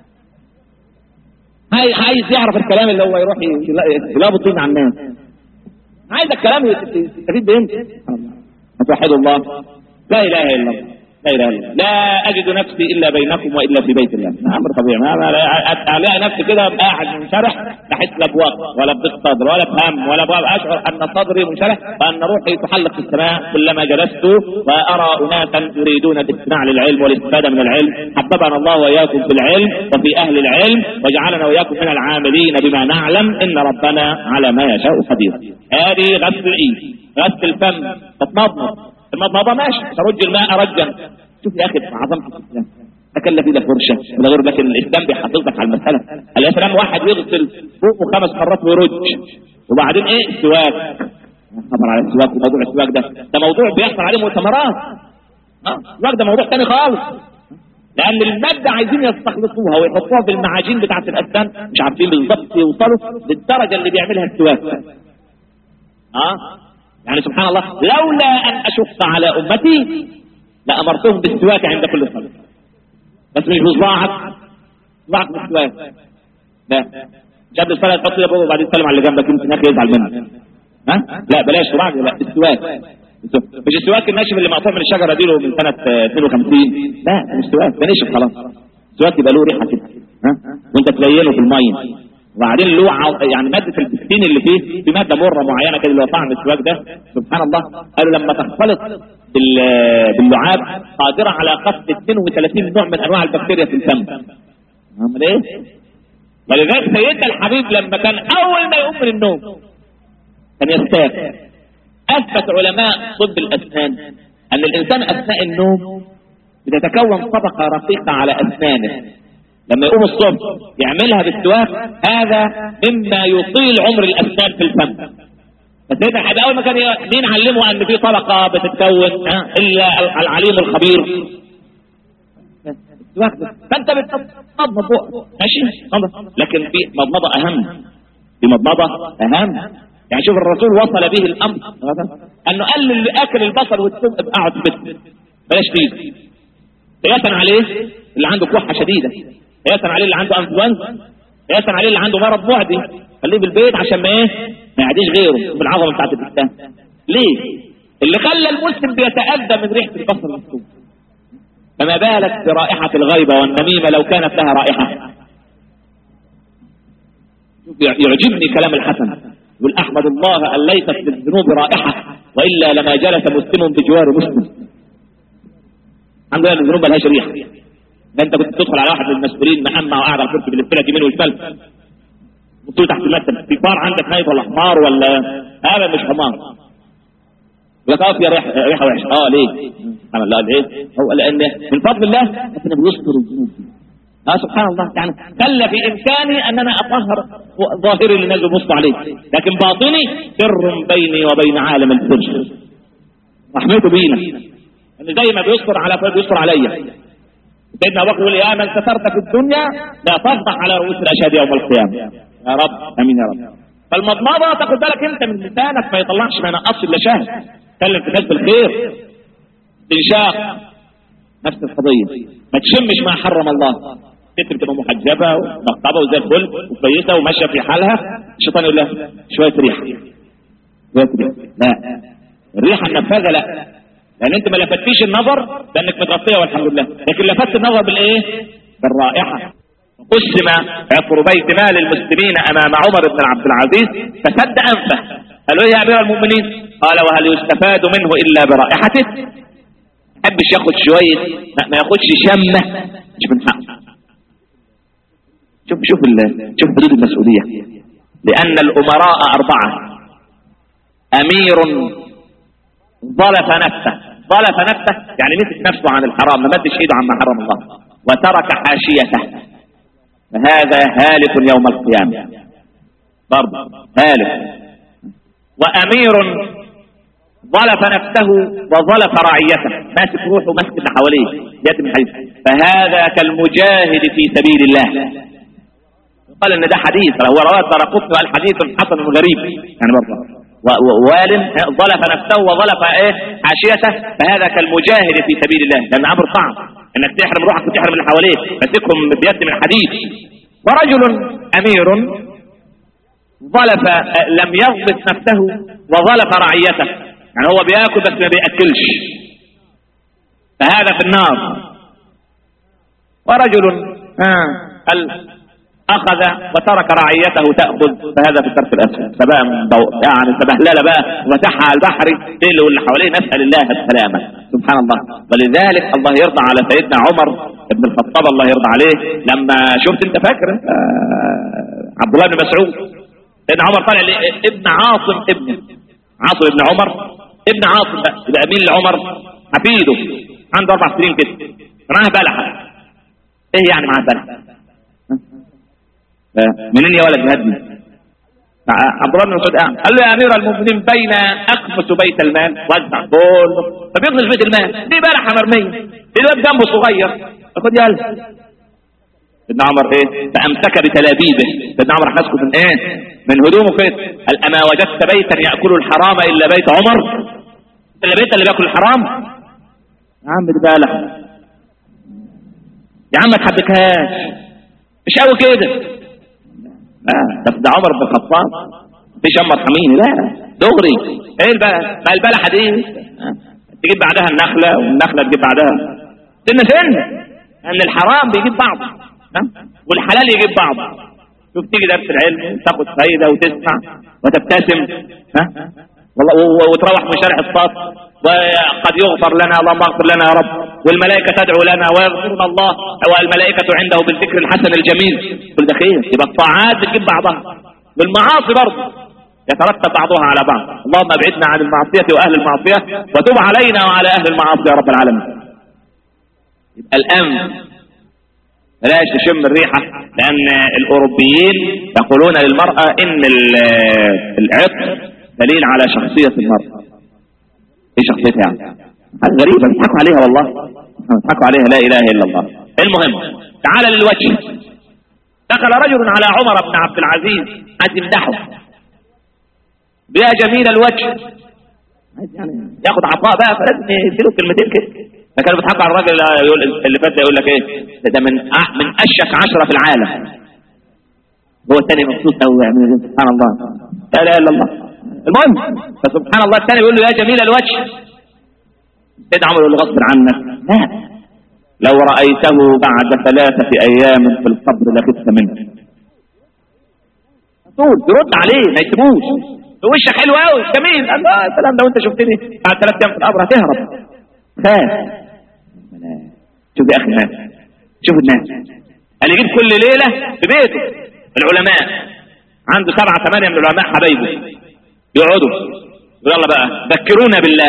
هاي عايز يعرف الكلام اللي هو يروح يلابط الدين على الناس عايز الكلام يستفيد بيه توحد الله لا اله الا الله لا اله الا الله لا اجد نفسي الا بينكم والا في بيت الله امر طبيعي ما الاقي نفسي كده قاعد منشرح بحس لا بوقت ولا بضيق صدر ولا بهم ولا باب اشعر ان صدري منشرح وان روحي تحلق في السماء كلما جلست وارى اناسا يريدون الاستماع للعلم والاستفاده من العلم حببنا الله واياكم في العلم وفي اهل العلم وجعلنا واياكم من العاملين بما نعلم ان ربنا على ما يشاء قدير هذه غسل الايد غسل الفم تتمضمض المضمضه ماشي ترج الماء رجا شوف يا اخي عظمه الاسلام تكلف اذا فرشه ولا غير لكن الاسلام بيحافظك على المساله الاسلام واحد يغسل فوقه خمس مرات ويرج وبعدين ايه سواك خبر على السواك وموضوع السواك ده ده موضوع بيحصل عليه مؤتمرات اه السواك ده موضوع ثاني خالص لان الماده عايزين يستخلصوها ويحطوها في المعاجين بتاعه الاسنان مش عارفين بالظبط يوصلوا للدرجه اللي بيعملها السواك اه يعني سبحان الله لولا أن أشق على أمتي لأمرتهم بالسواك عند كل صلاة بس مش بصباعك صباعك بالسواك لا جاب الصلاة تحط يده وبعدين تسلم على اللي جنبك يمكن يا أخي يزعل منك ها لا بلاش صباعك لا السواك مش السواك الناشف اللي مقطوع من الشجرة دي له من سنة 52 لا مش سواك ده نشف خلاص السواك يبقى له ريحة كده ها وانت تلينه في المية وبعدين له يعني ماده البكتين اللي فيه في ماده مره معينه كده اللي هو طعم السواك ده سبحان الله قالوا لما تختلط باللعاب قادره على قتل 32 نوع من انواع البكتيريا في الفم امال ايه؟ ولذلك سيدنا الحبيب لما كان اول ما يقوم من النوم كان يستاك اثبت علماء طب الاسنان ان الانسان اثناء النوم بتتكون طبقه رقيقه على اسنانه لما يقوم الصبح يعملها بالسواك هذا مما يطيل عمر الاسنان في الفم فسيدنا الحبيب اول ما كان مين علمه ان في طبقه بتتكون الا العليم الخبير فانت بتمضمض بقى ماشي لكن في مضمضه اهم في مضمضه اهم يعني شوف الرسول وصل به الامر انه قال اللي اكل البصل والثوم اقعد في بيتك بلاش فيه قياسا عليه اللي عنده كحه شديده قياسا عليه اللي عنده انفلونزا قياسا عليه اللي عنده مرض معدي خليه في البيت عشان ما ايه ما يعديش غيره بالعظمه بتاعت الاسلام ليه اللي خلى المسلم بيتاذى من ريحه البصل والثوم فما بالك برائحه الغيبه والنميمه لو كانت لها رائحه يعجبني كلام الحسن يقول احمد الله ان ليست للذنوب رائحه والا لما جلس مسلم بجوار مسلم الحمد لله الذنوب ملهاش ريحه ده انت كنت تدخل على واحد من المسؤولين محمى وقاعد على الكرسي بالاستيلاء يمين وشمال وتقول تحت المكتب في فار عندك نايف ولا حمار ولا هذا مش حمار يقول لك اه في ريحه ريحه وحشه اه ليه؟ سبحان الله ليه؟ هو لان من فضل الله ربنا بيستر الذنوب اه سبحان الله يعني خلى في امكاني ان انا اطهر ظاهري للناس بيبص عليه لكن باطني سر بيني وبين عالم السر رحمته بينا ان زي ما بيستر على فلان بيستر عليا سيدنا ابو بكر يقول يا من سترت في الدنيا لا تفضح على رؤوس الاشهاد يوم القيامه يا رب امين يا رب فالمضمضه تاخد بالك انت من لسانك ما يطلعش ما ينقصش الا شهد تكلم في الناس بالخير انشاق نفس القضيه ما تشمش ما حرم الله ست بتبقى محجبه ومخطبه وزي الفل وكويسه وماشيه في حالها الشيطان يقول لها شويه ريحه شويه ريحه لا الريحه النفاذه لا لان انت ما لفتيش النظر لانك متغطيه والحمد لله لكن لفت النظر بالايه بالرائحه قسم عطر بيت مال المسلمين امام عمر بن عبد العزيز فسد انفه قالوا يا امير المؤمنين قال وهل يستفاد منه الا برائحته حبش ياخد شويه ما ياخدش شمه مش من حقه شوف شوف شوف حدود المسؤوليه لان الامراء اربعه امير ظلف نفسه ظلف نفسه يعني مسك نفسه عن الحرام ما مدش ايده عما حرم الله وترك حاشيته فهذا هالك يوم القيامة برضه هالك وأمير ظلف نفسه وظلف رعيته ماسك روحه وماسك اللي حواليه يتم حديث فهذا كالمجاهد في سبيل الله قال ان ده حديث هو رواه الدرقطني وقال حديث حسن غريب يعني برضه ووال ظلف نفسه وظلف ايه حاشيته فهذا كالمجاهد في سبيل الله لان امر صعب انك تحرم روحك وتحرم اللي حواليك ماسكهم بيد من حديد ورجل امير ظلف لم يضبط نفسه وظلف رعيته يعني هو بياكل بس ما بياكلش فهذا في النار ورجل آه اخذ وترك رعيته تاخذ فهذا في الترك الاسود سباء يعني سبهلله بقى وفتحها على البحر اللي واللي حواليه نسال الله السلامه سبحان الله ولذلك الله يرضى على سيدنا عمر ابن الخطاب الله يرضى عليه لما شفت انت فاكر آه عبد الله بن مسعود سيدنا عمر طالع ابن عاصم ابن عاصم ابن عمر ابن عاصم بقى يبقى مين لعمر حفيده عنده اربع سنين كده معاه بلحه ايه يعني معاه بلحه منين يا ولد هدني عبد الله بن مسعود قال له يا امير المؤمنين بين اقفص بيت المال وزع كله فبيقفز بيت المال دي بلحه مرميه الواد جنبه صغير خد يلا سيدنا عمر ايه فامسك بتلابيبه سيدنا عمر حاسكه من ايه من هدومه كده قال اما وجدت بيتا ياكل الحرام الا بيت عمر الا بيت اللي بياكل الحرام يا عم دي بلحه يا عم ما تحبكهاش مش قوي كده آه طب ده عمر بن الخطاب في شمر حميني لا دغري ايه البلح ما البلحه دي آه. تجيب بعدها النخله والنخله تجيب بعدها سن سن ان الحرام بيجيب بعضه آه. والحلال يجيب بعضه شوف تيجي درس العلم تاخد فايده وتسمع وتبتسم ها والله وتروح من شارع الصاد وقد يغفر لنا اللهم اغفر لنا يا رب والملائكة تدعو لنا ويغفرنا الله والملائكة عنده بالذكر الحسن الجميل كل ده خير يبقى الطاعات بتجيب بعضها والمعاصي برضه يترتب بعضها على بعض اللهم ابعدنا عن المعصية واهل المعصية وتب علينا وعلى اهل المعاصي يا رب العالمين يبقى الامن بلاش تشم الريحة لان الاوروبيين يقولون للمرأة ان العطر دليل على شخصية المرأة ايه شخصيتها يعني حاجة غريبة بيضحكوا عليها والله بيضحكوا عليها لا اله الا الله المهم تعال للوجه دخل رجل على عمر بن عبد العزيز عايز يمدحه يا جميل الوجه يعني ياخد عطاء بقى فلازم يديله كلمتين كده فكانوا بيضحكوا على الراجل يقول اللي فات يقول لك ايه ده من من اشك عشرة في العالم هو الثاني مبسوط قوي سبحان الله لا اله الا الله المهم فسبحان الله الثاني بيقول له يا جميل الوجه سيدنا عمر يقول له غصب عنك لا لو رأيته بعد ثلاثة أيام في القبر لخفت منه طول يرد عليه ما يسيبوش وشك حلو قوي جميل قال له يا سلام لو انت شفتني بعد ثلاث ايام في القبر هتهرب خاف شوف يا اخي الناس شوف الناس قال يجيب كل ليله في بيته العلماء عنده سبعة ثمانية من العلماء حبايبه يقعدوا يلا بقى ذكرونا بالله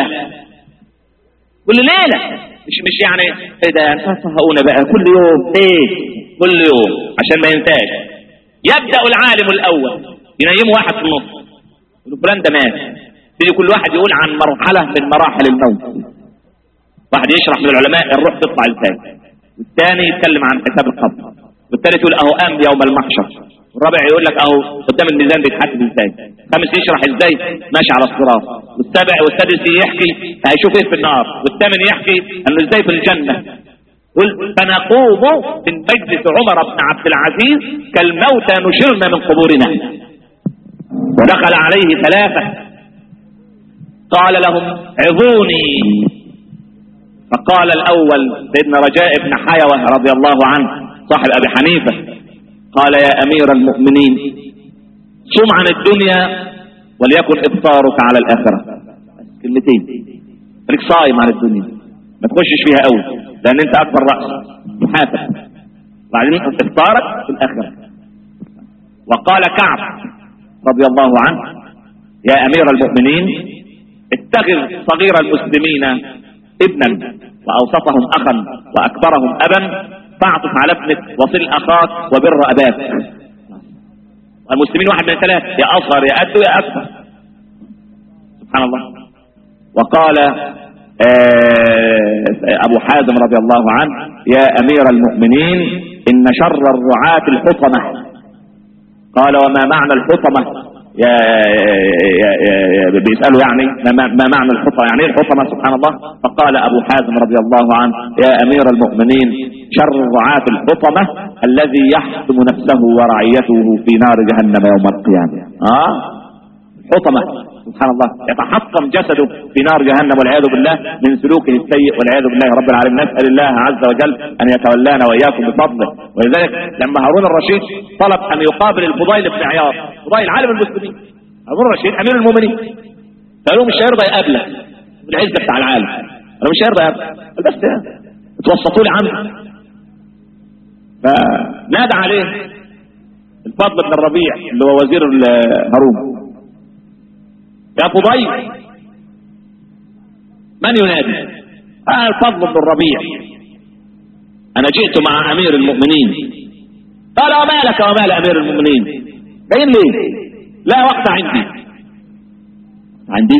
كل ليلة مش مش يعني ايه ده تفهقونا بقى كل يوم ايه كل يوم عشان ما ينساش يبدأ العالم الأول ينيم واحد في النص يقول فلان ده مات يجي كل واحد يقول عن مرحلة من مراحل الموت واحد يشرح من العلماء الروح تطلع ازاي والثاني يتكلم عن حساب القبر والثالث يقول اهو قام يوم المحشر والرابع يقول لك اهو قدام الميزان بيتحاسب ازاي الخامس يشرح ازاي ماشي على الصراط والسابع والسادس يحكي هيشوف ايه في النار والثامن يحكي انه ازاي في الجنه قل فنقوم من مجلس عمر بن عبد العزيز كالموتى نشرنا من قبورنا ودخل عليه ثلاثة قال لهم عظوني فقال الأول سيدنا رجاء بن حيوة رضي الله عنه صاحب أبي حنيفة قال يا أمير المؤمنين صم عن الدنيا وليكن إفطارك على الآخرة كلمتين خليك صايم عن الدنيا ما تخشش فيها قوي لأن أنت أكبر رأس محاسب بعدين إفطارك في الآخرة وقال كعب رضي الله عنه يا أمير المؤمنين اتخذ صغير المسلمين ابنا وأوسطهم أخا وأكبرهم أبا فاعطف على ابنك وصل أخاك وبر أباك المسلمين واحد من ثلاث يا أصغر يا أد يا أكبر سبحان الله وقال أبو حازم رضي الله عنه يا أمير المؤمنين إن شر الرعاة الحطمة قال وما معنى الحطمة يا, يا, يا, يا بيسألوا يعني ما, ما معنى الحطمة يعني ايه الحطمة سبحان الله فقال أبو حازم رضي الله عنه يا أمير المؤمنين شر الرعاة الحطمة الذي يحطم نفسه ورعيته في نار جهنم يوم القيامة آه حطمة سبحان الله يتحطم جسده في نار جهنم والعياذ بالله من سلوكه السيء والعياذ بالله رب العالمين نسأل الله عز وجل أن يتولانا وإياكم بفضله ولذلك لما هارون الرشيد طلب أن يقابل الفضيل بن عياض فضيل عالم المسلمين هارون الرشيد أمير المؤمنين قالوا مش هيرضى يقابله بالعزة بتاع العالم قالوا مش هيرضى يقابله بس اتوسطوا لي عنه فنادى عليه الفضل بن الربيع اللي هو وزير هارون يا فضيل من ينادي آه الفضل بن الربيع انا جئت مع امير المؤمنين قال وما لك وما لامير المؤمنين جايين ليه لا وقت عندي عندي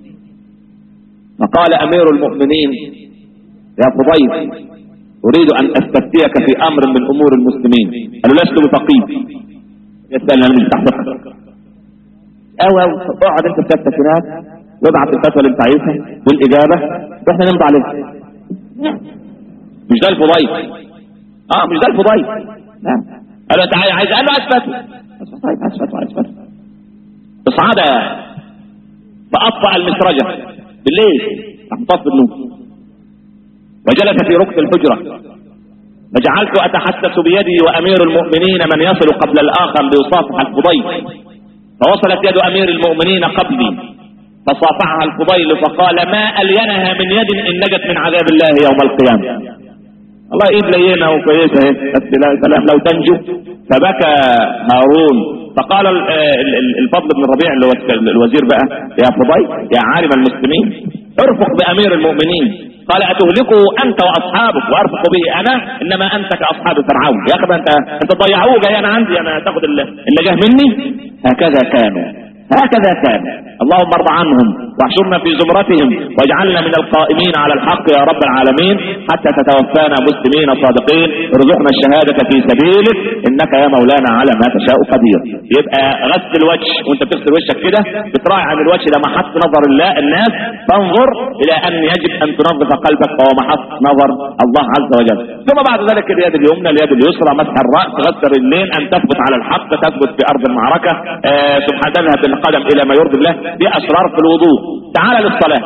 فقال امير المؤمنين يا فضيل اريد ان استفتيك في امر من امور المسلمين قالوا لست بفقيه يسالني انا مش تحت او او اقعد انت بتفتك هناك وابعت الفتوى اللي انت عايزها والاجابه واحنا نمضي عليها مش ده الفضيل اه مش ده الفضيل نعم قال له انت عايز قال له عايز فتوى طيب عايز فتوى عايز فتوى اصعد فاطفأ المسرجه بالليل راح مطفي النور وجلس في ركن الحجره فجعلت اتحسس بيدي وامير المؤمنين من يصل قبل الاخر ليصافح الفضيل فوصلت يد امير المؤمنين قبلي فصافحها الفضيل فقال ما الينها من يد ان نجت من عذاب الله يوم القيامه الله ايد لينه وكويسه بس لا سلام لو تنجو فبكى هارون فقال الفضل بن الربيع اللي هو الوزير بقى يا فضيل يا عالم المسلمين ارفق بامير المؤمنين قال اتهلكه انت واصحابك وارفق به انا انما انت كاصحاب فرعون يا اخي انت انت تضيعوه جاي انا عندي انا تاخد اللي جه مني هكذا كانوا هكذا كان اللهم ارض عنهم واحشرنا في زمرتهم واجعلنا من القائمين على الحق يا رب العالمين حتى تتوفانا مسلمين صادقين ارزقنا الشهادة في سبيلك انك يا مولانا على ما تشاء قدير يبقى غسل الوجه وانت بتغسل وشك كده بتراعي عن الوجه ده محط نظر الله الناس فانظر الى ان يجب ان تنظف قلبك وهو محط نظر الله عز وجل ثم بعد ذلك اليد اليمنى اليد اليسرى مسح الراس غسل الرجلين ان تثبت على الحق تثبت في ارض المعركه آه سبحان تذهب بالقدم الى ما يرضي الله دي اسرار في الوضوء تعال للصلاه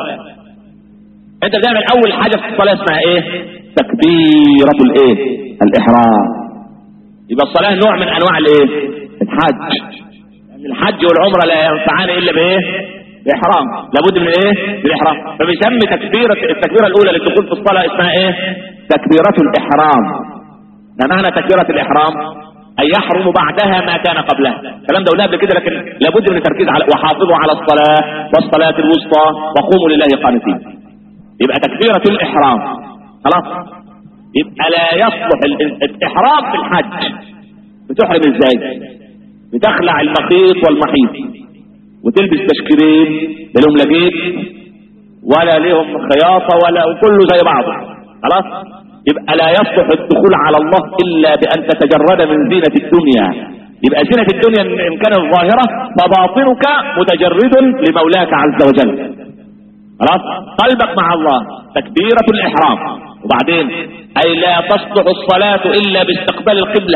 انت بتعمل اول حاجه في الصلاه اسمها ايه تكبيره الايه الاحرام يبقى الصلاه نوع من انواع الايه الحج يعني الحج والعمره لا ينفعان الا بايه باحرام لابد من ايه بالاحرام فبيسمي تكبيره التكبيره الاولى للدخول في الصلاه اسمها ايه تكبيره الاحرام ما معنى تكبيره الاحرام أن يحرم بعدها ما كان قبلها الكلام ده قلنا قبل كده لكن لابد من التركيز على وحافظوا على الصلاة والصلاة الوسطى وقوموا لله قانتين يبقى تكبيرة الإحرام خلاص يبقى لا يصلح الاحرام في الحج بتحرم ازاي بتخلع المخيط والمحيط وتلبس تشكيرين لهم لقيت ولا لهم خياطة ولا وكله زي بعضه خلاص يبقى لا يصلح الدخول على الله إلا بأن تتجرد من زينة الدنيا يبقى زينة الدنيا إن كانت ظاهرة فباطنك متجرد لمولاك عز وجل خلاص قلبك مع الله تكبيرة الإحرام وبعدين أي لا تصلح الصلاة إلا باستقبال القبلة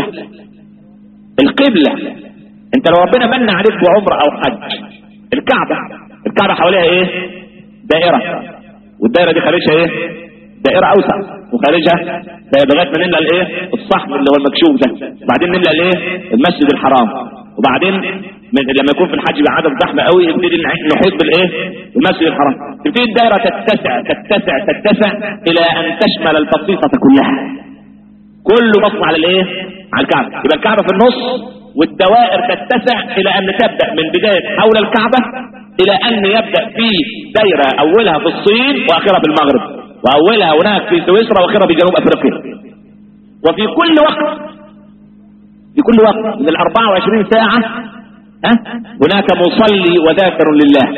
القبلة انت لو ربنا من عليك بعمرة او حج الكعبة الكعبة حواليها ايه دائرة والدائرة دي خارجها ايه دائرة اوسع وخارجها لغاية ما نملى الايه الصحن اللي هو المكشوف ده بعدين نملى الايه المسجد الحرام وبعدين من لما يكون في الحج بعدد زحمه قوي يبتدي نحيط بالايه المسجد الحرام تبتدي الدائره تتسع تتسع تتسع الى ان تشمل البسيطه كلها كله بص على الايه على الكعبه يبقى الكعبه في النص والدوائر تتسع الى ان تبدأ من بداية حول الكعبة الى ان يبدأ في دايرة اولها في الصين واخرها في المغرب واولها هناك في سويسرا واخرها في جنوب افريقيا وفي كل وقت في كل وقت من ال 24 ساعة ها هناك مصلي وذاكر لله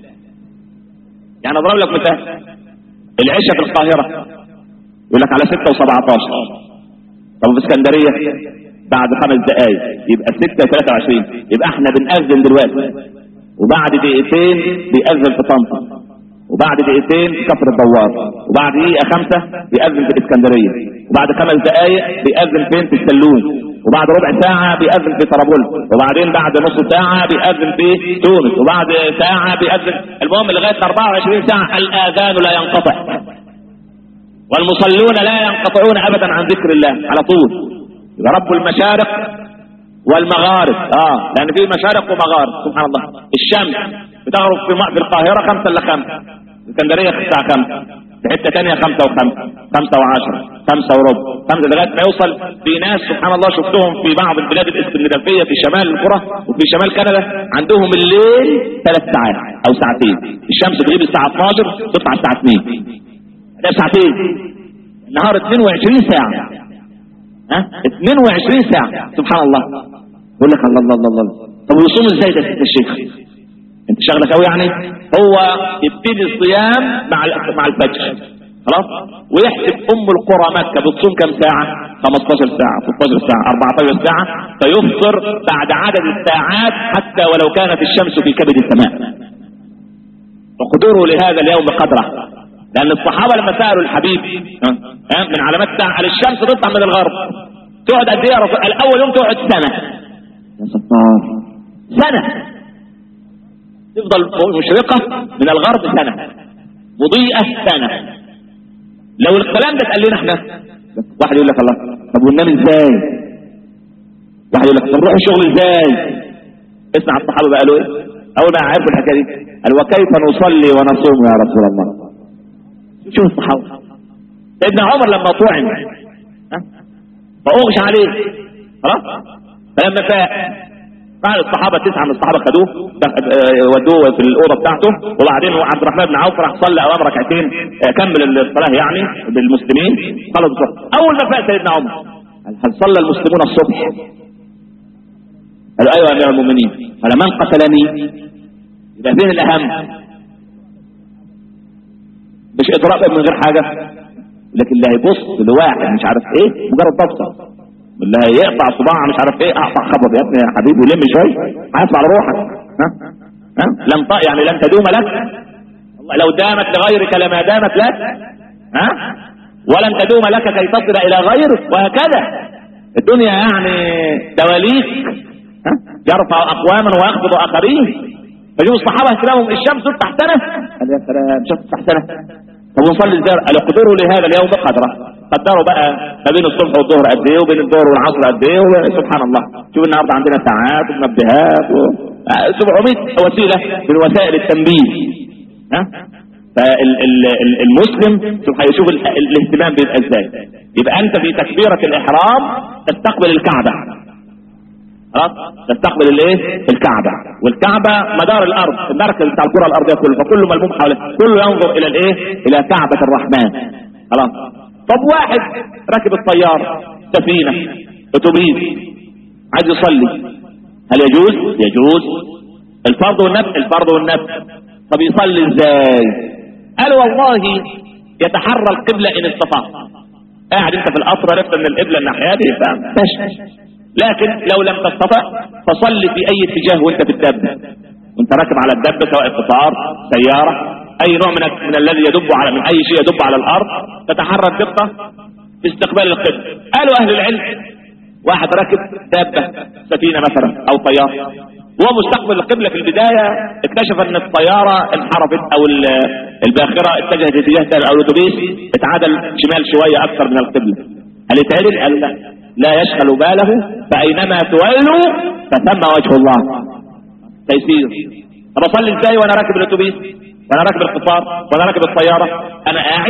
يعني اضرب لك مثال العشاء في القاهرة يقول لك على 6 و17 طب في اسكندرية بعد خمس دقايق يبقى 6 23 يبقى احنا بنأذن دلوقتي وبعد دقيقتين بيأذن في طنطا وبعد دقيقتين في كفر الدوار وبعد دقيقة خمسة بيأذن في الإسكندرية وبعد خمس دقايق بيأذن فين في السلوم وبعد ربع ساعة بيأذن في طرابلس وبعدين بعد نص ساعة بيأذن في تونس وبعد ساعة بيأذن المهم لغاية 24 ساعة الآذان لا ينقطع والمصلون لا ينقطعون أبدا عن ذكر الله على طول يبقى رب المشارق والمغارب اه لان في مشارق ومغارب سبحان الله الشمس بتغرب في في القاهره خمسة الا خمسة اسكندريه الساعه خمسة في حته ثانيه خمسة وخمسة خمسة وعشرة خمسة وربع خمسة لغايه ما يوصل في ناس سبحان الله شفتهم في بعض البلاد الاسكندنافيه في شمال القرى وفي شمال كندا عندهم الليل ثلاث ساعات او ساعتين الشمس تغيب الساعه 12 تطلع الساعه 2 ده ساعتين النهار 22 ساعه ها 22 ساعة سبحان الله يقول لك الله الله الله الله طب ويصوم ازاي ده ست الشيخ انت شغلك قوي يعني هو يبتدي الصيام مع مع الفجر خلاص ويحسب ام القرى مكة بتصوم كم ساعة 15 ساعة 16 ساعة 14 ساعة فيفطر بعد عدد الساعات حتى ولو كانت الشمس في كبد السماء وقدروا لهذا اليوم قدره لان الصحابة لما سألوا الحبيب من علامات الساعة قال الشمس تطلع من الغرب تقعد قد ايه يا رسول الاول يوم تقعد سنة يا ستار سنة تفضل مشرقة من الغرب سنة مضيئة سنة لو الكلام ده اتقال لنا احنا واحد يقول لك الله طب وننام ازاي واحد يقول لك طب نروح الشغل ازاي اسمع الصحابة بقى قالوا ايه اول ما عرفوا الحكايه دي قال وكيف نصلي ونصوم يا رسول الله شوف الصحابة ابن عمر لما طعن فأغش عليه خلاص فلما فاق قال الصحابة تسعة من الصحابة خدوه ودوه في الأوضة بتاعته وبعدين عبد الرحمن بن عوف راح صلى أمام ركعتين كمل الصلاة يعني بالمسلمين صلى الصبح أول ما فاق سيدنا عمر هل صلى المسلمون الصبح؟ قالوا أيوة يا أمير المؤمنين قال من قتلني؟ يبقى فين الأهم؟ مش اضراب من غير حاجة لكن اللي هيبص لواحد مش عارف ايه مجرد ضبطة اللي هيقطع صباع مش عارف ايه اقطع خبط يا ابني يا حبيبي لم شوي هيطلع على روحك ها ها لم ط... يعني لن تدوم لك لو دامت لغيرك لما دامت لك ها ولن تدوم لك كي تصل الى غيرك وهكذا الدنيا يعني دواليك ها يرفع اقواما ويخفض اخرين فشوف الصحابه كلامهم الشمس تحتنا قال يا سلام شمس تحتنا طب ونصلي ازاي قال قدروا لهذا اليوم بقدره قدروا بقى ما بين الصبح والظهر قد ايه وبين الظهر والعصر قد ايه سبحان الله شوف النهارده عندنا ساعات ومنبهات و 700 وسيله من وسائل التنبيه ها فالمسلم هيشوف الاهتمام بيبقى ازاي يبقى انت في تكبيره الاحرام تستقبل الكعبه خلاص تستقبل الايه الكعبه والكعبه مدار الارض المركز بتاع الكره الارضيه كله فكله ملموم حواليه كله ينظر الى الايه الى كعبه الرحمن خلاص طب واحد راكب الطيارة سفينة اتوبيس عايز يصلي هل يجوز يجوز الفرض والنفل الفرض والنفل طب يصلي ازاي قال والله يتحرى القبلة ان استطاع قاعد انت في القطر عرفت ان القبلة الناحية دي ماشي لكن لو لم تستطع فصلي في اي اتجاه وانت في الدابة وانت راكب على الدابة سواء قطار سيارة اي نوع من, من الذي يدب على من اي شيء يدب على الارض تتحرى الدقة في استقبال القبلة قالوا اهل العلم واحد راكب دابة سفينة مثلا او طيارة هو مستقبل القبلة في البداية اكتشف ان الطيارة انحرفت او الباخرة اتجهت اتجاه او الاتوبيس اتعادل شمال شوية اكثر من القبلة هل يتعدل قال لا لا يشغل باله فاينما تولوا فثم وجه الله تيسير طب اصلي ازاي وانا راكب الاتوبيس وانا راكب القطار وانا راكب الطيارة انا قاعد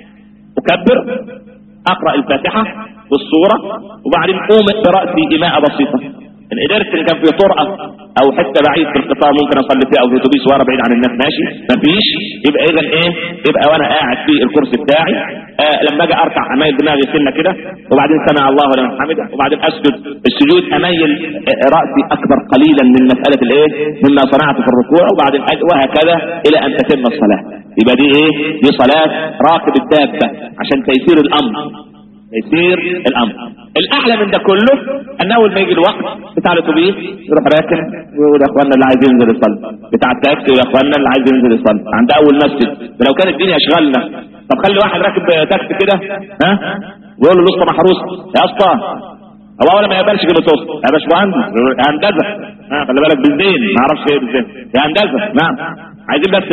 اكبر اقرأ الفاتحة والصورة وبعدين قوم برأسي إماءة بسيطة ان قدرت ان كان في طرقه او حته بعيد في القطار ممكن اصلي فيها او في اتوبيس ورا بعيد عن الناس ماشي مفيش يبقى اذا ايه يبقى وانا قاعد في الكرسي بتاعي آه لما اجي اركع اميل دماغي سنه كده وبعدين سمع الله لمن حمده وبعدين اسجد السجود اميل راسي اكبر قليلا من مساله الايه مما صنعت في الركوع وبعدين وهكذا الى ان تتم الصلاه يبقى دي ايه دي صلاه راكب الدابه عشان تيسير الامر يسير الامر الاعلى من ده كله ان اول ما يجي الوقت بتاع الاتوبيس يروح راكن ويقول يا اخوانا اللي عايز ينزل يصلي بتاع التاكسي يا اخوانا اللي عايز ينزل يصلي عند اول مسجد لو كانت الدنيا اشغالنا طب خلي واحد راكب تاكسي كده ها ويقول له الاسطى محروس يا اسطى هو اولا ما يقبلش كلمه اسطى يا باشمهندس هندسه ها خلي بالك بالزين ما اعرفش ايه بالزين يا هندسه نعم عايزين بس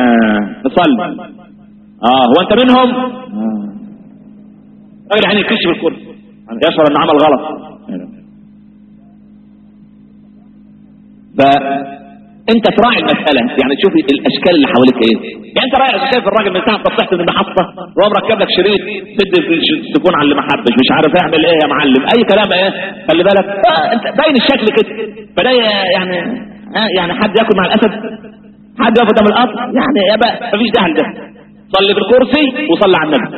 نصلي اه هو انت منهم آه. راجل يعني يكشف الكرسي يشعر ان عمل غلط فانت تراعي المسألة يعني تشوف الاشكال اللي حواليك ايه يعني انت رايح شايف الراجل من ساعة تصحت من المحطة وهو مركب لك شريط سد السكون على اللي ما حبش مش عارف اعمل ايه يا معلم اي كلام ايه خلي بالك انت باين الشكل كده فده يعني يعني حد ياكل مع الاسد حد يقف قدام القطر يعني يا بقى مفيش داعي لده صلي بالكرسي وصلي على النبي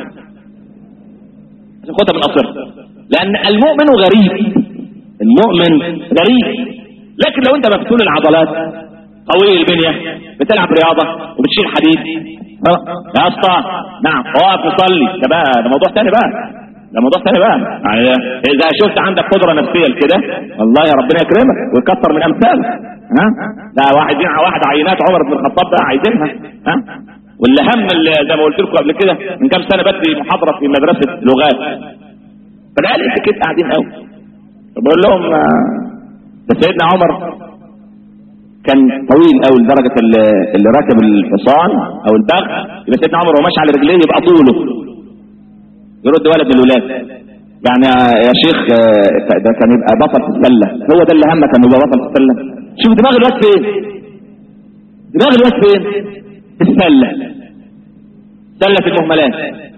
خدها من أصر لأن المؤمن غريب المؤمن غريب لكن لو انت مفتول العضلات قوي البنية بتلعب رياضة وبتشيل حديد يا اسطى نعم واقف تصلي ده بقى ده موضوع تاني بقى ده موضوع تاني بقى يعني اذا شفت عندك قدرة نفسية كده والله يا ربنا يكرمك ويكتر من امثالك ها ده واحد واحد عينات عمر بن الخطاب ده عايزينها ها واللي هم اللي زي ما قلت لكم قبل كده من كام سنه بدي محاضره في مدرسه لغات فالعيال انت كده قاعدين قوي بقول لهم ده سيدنا عمر كان طويل قوي لدرجه اللي راكب الحصان او البغل يبقى سيدنا عمر وهو ماشي على رجليه يبقى طوله يرد ولد من الولاد يعني يا شيخ ده كان يبقى بطل في السله هو ده اللي همك انه يبقى بطل في السله شوف دماغ الواد فين دماغ الواد فين السلة سلة المهملات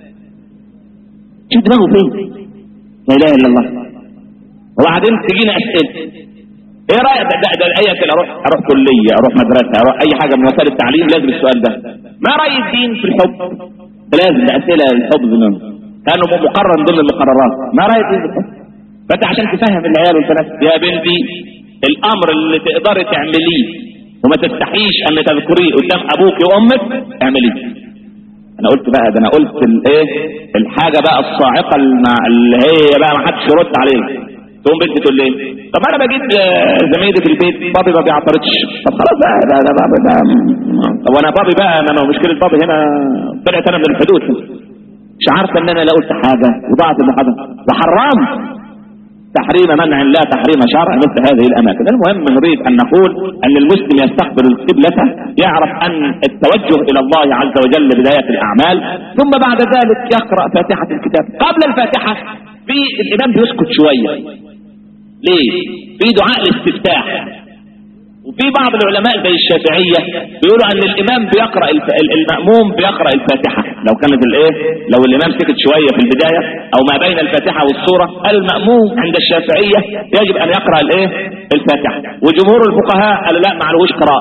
شوف دماغه فين لا اله الا الله وبعدين تجينا اسئله ايه رايك ده, ده, الايه كده اروح اروح كليه اروح مدرسه اروح اي حاجه من وسائل التعليم لازم السؤال ده ما راي الدين في الحب لازم اسئله الحب منهم كانه مقرر ضمن المقررات ما راي الدين في الحب فانت عشان تفهم العيال والبنات يا بنتي الامر اللي تقدري تعمليه وما تستحيش ان تذكريه قدام ابوك وامك اعمليه انا قلت بقى ده انا قلت الايه الحاجه بقى الصاعقه اللي هي بقى ما حدش يرد عليها تقوم بنتي تقول لي طب انا بجيب زميلي في البيت بابي ما بيعترضش طب خلاص بقى ده ده بابي ده طب وانا بابي بقى ما انا مشكله بابي هنا طلعت انا من الحدود مش عارفه ان انا لا قلت حاجه وضاعت المحاضره وحرمت تحريم منع لا تحريم شرع مثل هذه الأماكن المهم نريد أن نقول أن المسلم يستقبل القبلة يعرف أن التوجه إلى الله عز وجل بداية الأعمال ثم بعد ذلك يقرأ فاتحة الكتاب قبل الفاتحة في الإمام بيسكت شوية ليه؟ في دعاء الاستفتاح وفي بعض العلماء زي الشافعية بيقولوا ان الامام بيقرأ المأموم بيقرأ الفاتحة لو كانت الايه لو الامام سكت شوية في البداية او ما بين الفاتحة والصورة قالوا المأموم عند الشافعية يجب ان يقرأ الايه الفاتحة وجمهور الفقهاء قالوا لا معلوش قراءة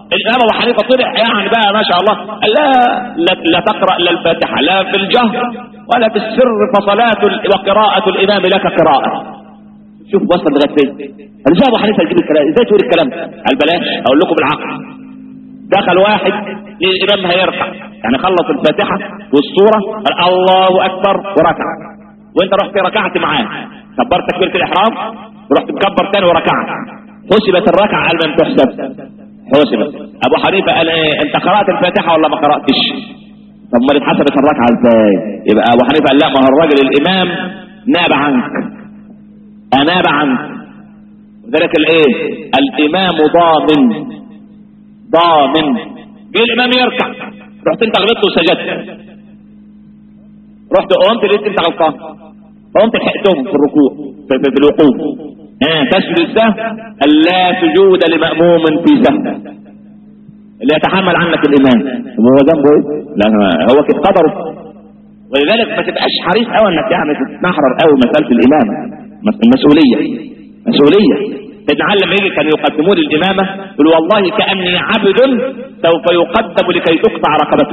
الامام ابو حنيفه طلع يعني بقى ما شاء الله لا لا, لا تقرا الا الفاتحه لا في الجهر ولا في السر فصلاه وقراءه الامام لك قراءه شوف وصل لغايه فين ازاي ابو حنيفه يجيب الكلام ازاي تقول الكلام ده قال بلاش اقول لكم بالعقل دخل واحد للامام هيركع يعني خلص الفاتحه والسوره قال الله اكبر وركع وانت رحت ركعت معاه كبرت تكبيره الاحرام ورحت مكبر تاني وركعت حسبت الركعه على من تحسب حسبت ابو حنيفه قال ايه انت قرات الفاتحه ولا ما قراتش طب ما اتحسبت الركعه ازاي يبقى ابو حنيفه قال لا ما هو الراجل الامام ناب عنك اناب عنك ذلك الايه الامام ضامن ضامن جه الامام يركع رحت انت غلطت وسجدت رحت قمت لقيت انت غلطان قمت لحقتهم في الركوع في, في, في الوقوف اه تسجد السهو لا سجود لمأموم في سهو اللي يتحمل عنك الامام هو ذنبه ايه؟ لا هو كده قدره ولذلك ما تبقاش حريص قوي انك يعني تتنحرر قوي مساله الامامه المسؤوليه مسؤوليه سيدنا علي لما يجي كانوا يقدمون الامامه يقول والله كاني عبد سوف يقدم لكي تقطع رقبته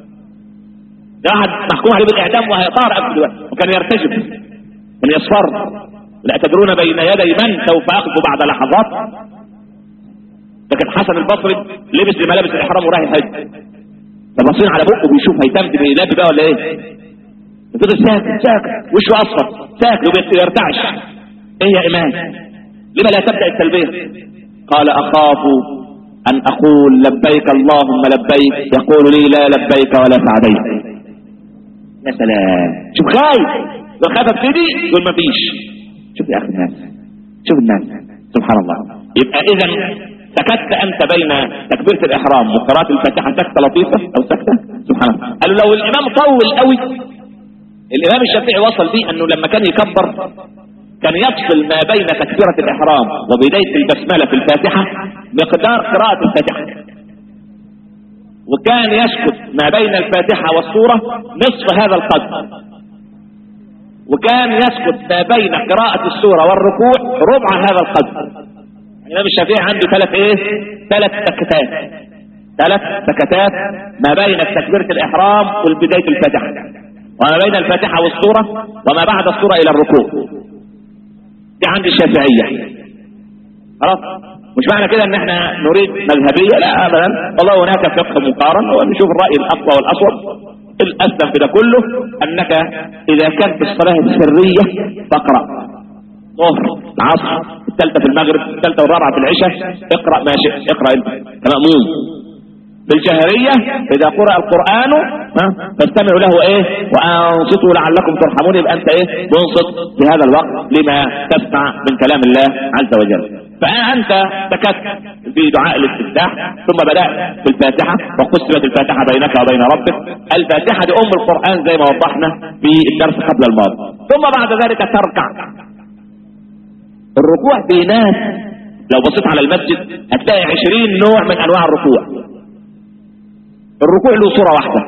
ده واحد محكوم عليه بالاعدام وهيطار قبل دلوقتي وكان يرتجف كان يصفر لا تدرون بين يدي من سوف يخطو بعد لحظات لكن حسن البصري لبس ملابس الاحرام وراح يحج ده باصين على بقه بيشوف هيتم بيلابي بقى ولا ايه فضل ساكت ساكت وشه اصفر ساكت وبيرتعش ايه يا امام لما لا تبدا التلبيه قال اخاف ان اقول لبيك اللهم لبيك يقول لي لا لبيك ولا سعديك يا سلام شوف خايف لو خاف ابتدي يقول ما فيش شوف يا اخي الناس شوف الناس سبحان الله يبقى اذا سكت انت بين تكبيره الاحرام وقراءه الفاتحه سكته لطيفه او سكته سبحان الله قالوا لو الامام طول قوي الامام الشافعي وصل بيه انه لما كان يكبر كان يفصل ما بين تكبيره الاحرام وبدايه البسمله في الفاتحه مقدار قراءه الفاتحه وكان يسكت ما بين الفاتحه والسوره نصف هذا القدر وكان يسكت ما بين قراءة السورة والركوع ربع هذا القدر الإمام الشافعي عنده ثلاث إيه؟ ثلاث سكتات ثلاث سكتات ما بين تكبيرة الإحرام والبداية الفاتحة وما بين الفاتحة والسورة وما بعد السورة إلى الركوع دي عند الشافعية خلاص مش معنى كده ان احنا نريد مذهبية لا ابدا والله هناك فقه مقارن ونشوف الرأي الاقوى والاصوب الاسلم في ده كله انك اذا كانت الصلاة السرية فاقرأ ظهر العصر الثالثة في المغرب الثالثة والرابعة في العشاء اقرأ ما شئت اقرأ انت كمأمون بالجهرية إذا قرأ القرآن فاستمعوا له إيه وأنصتوا لعلكم ترحمون يبقى أنت إيه منصت في هذا الوقت لما تسمع من كلام الله عز وجل فأنت سكت في دعاء الاستفتاح ثم بدأت في الفاتحة وقسمت الفاتحة بينك وبين ربك الفاتحة دي أم القرآن زي ما وضحنا في الدرس قبل الماضي ثم بعد ذلك تركع الركوع في ناس لو بصيت على المسجد هتلاقي عشرين نوع من أنواع الركوع الركوع له صورة واحدة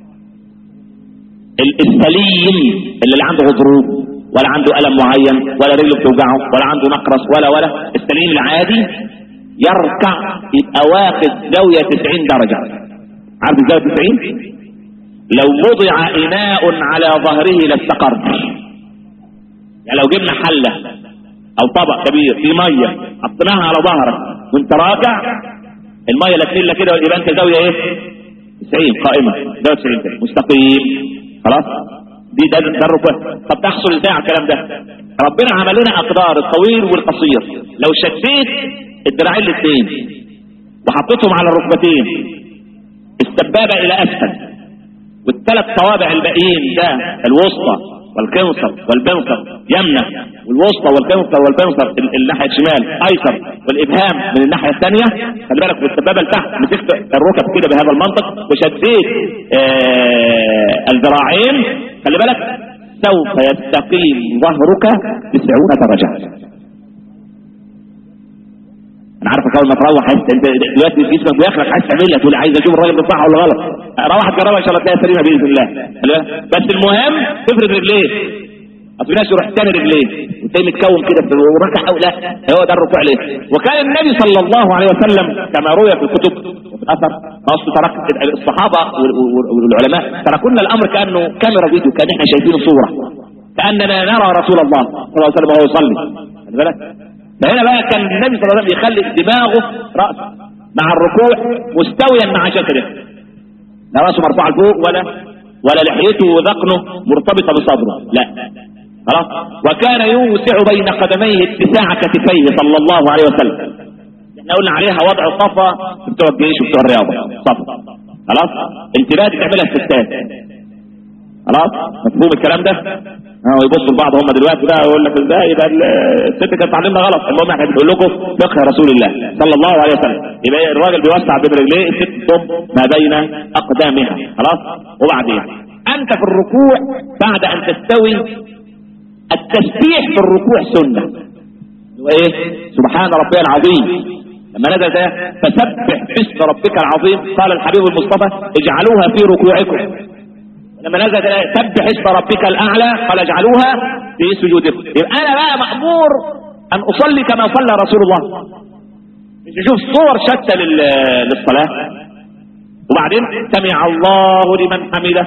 السليم اللي, اللي عنده غضروف ولا عنده ألم معين ولا رجله بتوجعه ولا عنده نقرس ولا ولا السليم العادي يركع يبقى واخد زاوية 90 درجة عارف الزاوية 90 لو وضع إناء على ظهره لاستقر يعني لو جبنا حلة أو طبق كبير فيه مية حطيناها على ظهرك وانت راكع المية لا تنيل كده يبقى انت زاوية ايه 90 قائمة زاوية 90 مستقيم خلاص دي ده ده الركوع طب تحصل ازاي على الكلام ده ربنا عمل لنا اقدار الطويل والقصير لو شديت الدراعين الاثنين وحطيتهم على الركبتين السبابة الى اسفل والثلاث صوابع الباقيين ده الوسطى والكنصر والبنصر يمنى والوسطى والكنصر والبنصر الناحيه الشمال ايسر والابهام من الناحيه الثانيه خلي بالك والسبابه لتحت مسكت الركب كده بهذا المنطق وشديت آه الذراعين خلي بالك سوف يستقيم ظهرك 90 درجه انا عارفك اول ما تروح عايز انت دلوقتي جسمك بيخلق عايز تعملها تقول عايز اشوف الراجل ده صح ولا غلط روح تجربها ان شاء الله تلاقيها سليمه باذن الله بس المهم تفرد رجليه اصل الناس يروح تاني رجليه تلاقيه متكون كده في وركع او لا هو ده الركوع ليه وكان النبي صلى الله عليه وسلم كما روي في الكتب وفي الاثر اصل ترك الصحابه والعلماء تركونا الامر كانه كاميرا فيديو كان احنا شايفينه صوره كاننا نرى رسول الله صلى الله عليه وسلم وهو يصلي خد بالك فهنا بقى كان النبي صلى الله عليه وسلم يخلي دماغه راسه مع الركوع مستويا مع شكله لا راسه مرفوع لفوق ولا ولا لحيته وذقنه مرتبطه بصدره لا خلاص وكان يوسع بين قدميه اتساع كتفيه صلى الله عليه وسلم احنا قلنا عليها وضع صفا بتوع الجيش وبتوع الرياضه صفا خلاص انتباه تعملها الستات خلاص مفهوم الكلام ده اه يبصوا لبعض هم دلوقتي بقى يقول لك ازاي يبقى الست كانت تعلمنا غلط المهم احنا بنقول لكم فقه رسول الله صلى الله عليه وسلم يبقى الراجل بيوسع بين رجليه الست تضم ما بين اقدامها خلاص وبعدين انت في الركوع بعد ان تستوي التسبيح في الركوع سنه وايه سبحان ربي العظيم لما نزل ده فسبح باسم ربك العظيم قال الحبيب المصطفى اجعلوها في ركوعكم لما نزل سبح اسم ربك الاعلى قال اجعلوها في سجودكم يبقى انا بقى مامور ان اصلي كما صلى رسول الله مش نشوف صور شتى للصلاه وبعدين سمع الله لمن حمده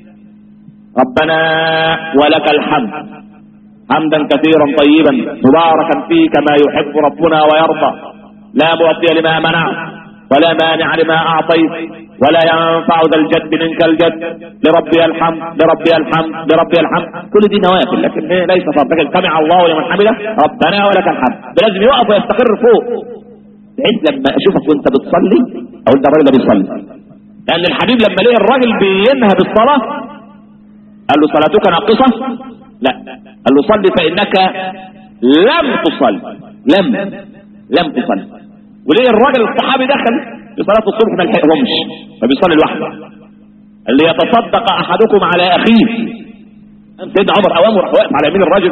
ربنا ولك الحمد حمدا كثيرا طيبا مباركا فيه كما يحب ربنا ويرضى لا مؤدي لما منع ولا مانع لما اعطيت ولا ينفع ذا الجد منك الجد لربي الحمد لربي الحمد لربي الحمد كل دي نوافل لكن إيه ليس فرض لكن سمع الله لمن حمده ربنا ولك الحمد لازم يقف ويستقر فوق بحيث لما اشوفك وانت بتصلي او انت الراجل ده بيصلي لان الحبيب لما لقي الراجل بينهى بالصلاه قال له صلاتك ناقصه لا قال له صلي فانك لم تصل لم لم تصل وليه الراجل الصحابي دخل في صلاه الصبح ما لحقهمش فبيصلي لوحده اللي يتصدق احدكم على اخيه سيدنا عمر اوامر واقف على يمين الراجل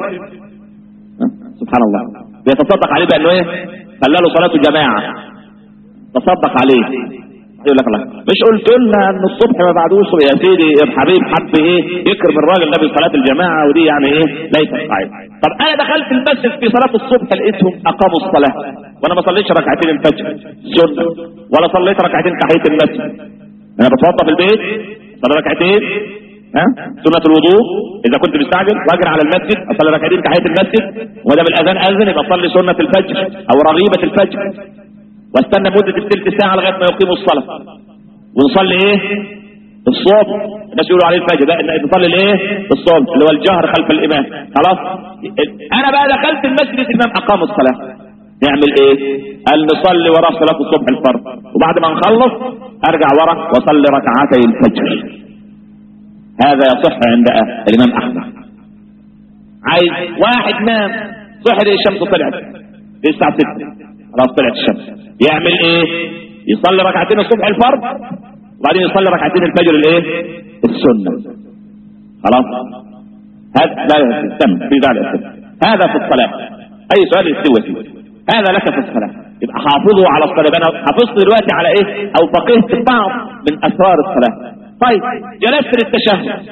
سبحان الله بيتصدق عليه بانه ايه خلى له صلاه جماعه تصدق عليه يقول لك الله مش قلت لنا ان الصبح ما بعدوش يا سيدي الحبيب حب ايه يكرم الراجل ده بصلاه الجماعه ودي يعني ايه ليست صحيح طب انا دخلت المسجد في صلاه الصبح لقيتهم اقاموا الصلاه وانا ما صليتش ركعتين الفجر سنه ولا صليت ركعتين تحيه المسجد انا بتوضى في البيت صلي ركعتين ها سنة الوضوء إذا كنت مستعجل وأجري على المسجد أصلي ركعتين تحية المسجد وده بالأذان أذن يبقى أصلي سنة الفجر أو رغيبة الفجر واستنى مدة الثلث ساعة لغاية ما يقيموا الصلاة ونصلي ايه الصوت الناس يقولوا عليه الفجر ده نصلي الايه الصوت اللي هو الجهر خلف الامام خلاص انا بقى دخلت المسجد الامام اقام الصلاة نعمل ايه قال نصلي وراه صلاة الصبح الفرض وبعد ما نخلص ارجع ورا واصلي ركعتي الفجر هذا يصح عند الامام احمد عايز واحد نام صحر الشمس طلعت الساعة 6 خلاص طلعت الشمس يعمل ايه يصلي ركعتين الصبح الفرض وبعدين يصلي ركعتين الفجر الايه السنه خلاص هذا لا تم في ذلك هذا في الصلاه اي سؤال يستوى فيه هذا لك في الصلاه يبقى حافظوا على الصلاه انا حافظت دلوقتي على ايه او فقهت بعض من اسرار الصلاه طيب جلست للتشهد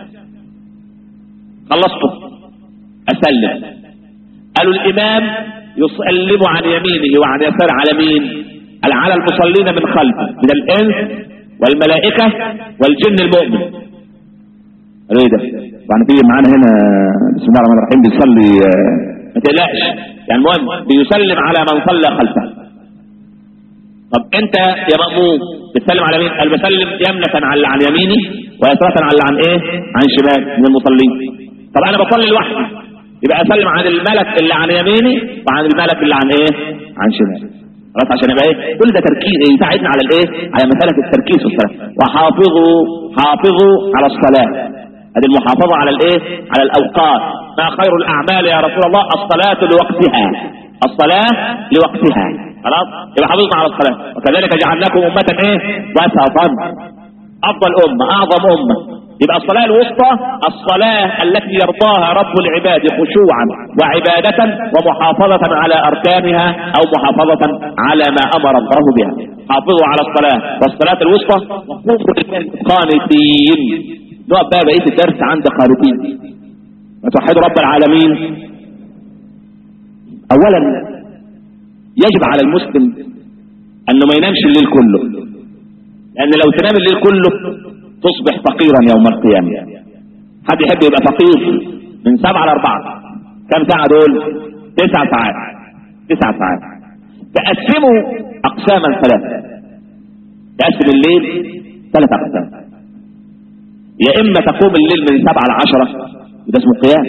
خلصت اسلم قالوا الامام يسلم عن يمينه وعن يسار على مين على المصلين من خلفه من الانس والملائكة والجن المؤمن قالوا ايه ده يعني في معانا هنا بسم الله الرحمن الرحيم بيصلي ما تقلقش يعني المهم بيسلم على من صلى خلفه طب انت يا مأموم بتسلم على مين؟ قال بسلم يمنة على عن يميني ويسرة على عن ايه؟ عن شمال من المصلين طب انا بصلي لوحدي يبقى اسلم عن الملك اللي عن يميني وعن الملك اللي عن ايه عن شمالي خلاص عشان يبقى ايه كل ده تركيز يساعدنا على الايه على مساله التركيز في الصلاه وحافظوا حافظوا على الصلاه هذه المحافظه على الايه على الاوقات ما خير الاعمال يا رسول الله الصلاه لوقتها الصلاه لوقتها خلاص يبقى حافظنا على الصلاه وكذلك جعلناكم امه ايه وسطا افضل امه اعظم امه يبقى الصلاة الوسطى الصلاة التي يرضاها رب العباد خشوعا وعبادة ومحافظة على أركانها أو محافظة على ما أمر الله بها حافظوا على الصلاة والصلاة الوسطى وقوموا قانتين نقف بقى بقية الدرس عند قانتين وتوحدوا رب العالمين اولا يجب على المسلم انه ما ينامش الليل كله لان لو تنام الليل كله تصبح فقيرا يوم القيامة حد يحب يبقى فقير من سبعة لاربعة كم ساعة دول تسع ساعات تسع ساعات تقسموا اقساما ثلاثة تقسم الليل ثلاث اقسام يا اما تقوم الليل من سبعة لعشرة وده اسمه قيام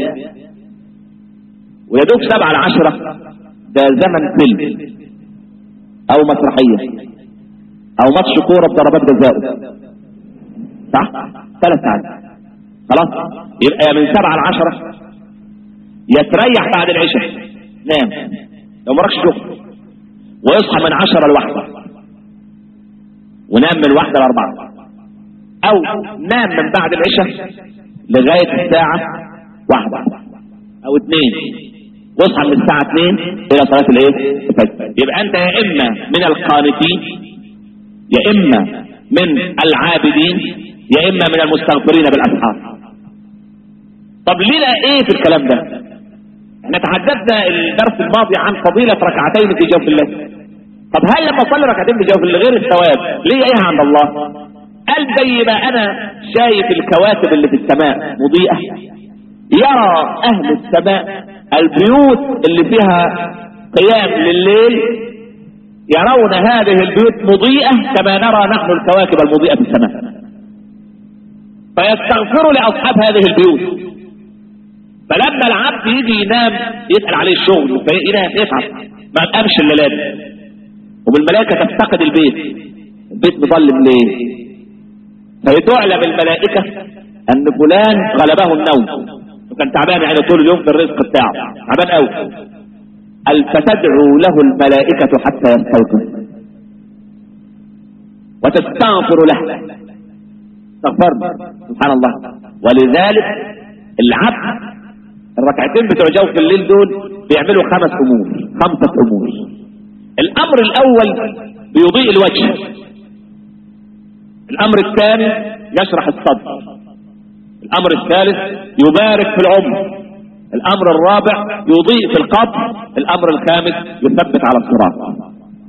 ويا دوب سبعة لعشرة ده زمن فيلم او مسرحية او ماتش كورة بضربات جزاء صح ثلاث ساعات خلاص يبقى يا من سبعة لعشرة يتريح بعد العشاء نام لو مراكش شغل ويصحى من عشرة لواحدة ونام من واحدة لأربعة أو نام من بعد العشاء لغاية الساعة واحدة أو اثنين واصحى من الساعة اثنين إلى صلاة الإيه؟ الفجر يبقى أنت يا إما من القانتين يا إما من العابدين يا إما من المستغفرين بالأسحار طب لنا إيه في الكلام ده؟ احنا تحدثنا الدرس الماضي عن فضيلة ركعتين في جوف الليل طب هل لما اصلي ركعتين في جوف الليل غير الثواب ليه ايه عند الله قال زي ما انا شايف الكواكب اللي في السماء مضيئة يرى اهل السماء البيوت اللي فيها قيام لليل يرون هذه البيوت مضيئة كما نرى نحن الكواكب المضيئة في السماء فيستغفروا لأصحاب هذه البيوت فلما العبد يجي ينام يسأل عليه الشغل فينام يتعب ما قامش الليلة دي وبالملائكة تفتقد البيت البيت مظلم ليه فيتعلم الملائكة ان فلان غلبه النوم وكان تعبان يعني طول اليوم في الرزق بتاعه تعبان قوي قال فتدعو له الملائكة حتى يستيقظ وتستغفر له استغفر سبحان الله ولذلك العبد الركعتين بتوع جوف الليل دول بيعملوا خمس امور خمسة امور الامر الاول بيضيء الوجه الامر الثاني يشرح الصدر الامر الثالث يبارك في العمر الامر الرابع يضيء في القبر الامر الخامس يثبت على الصراط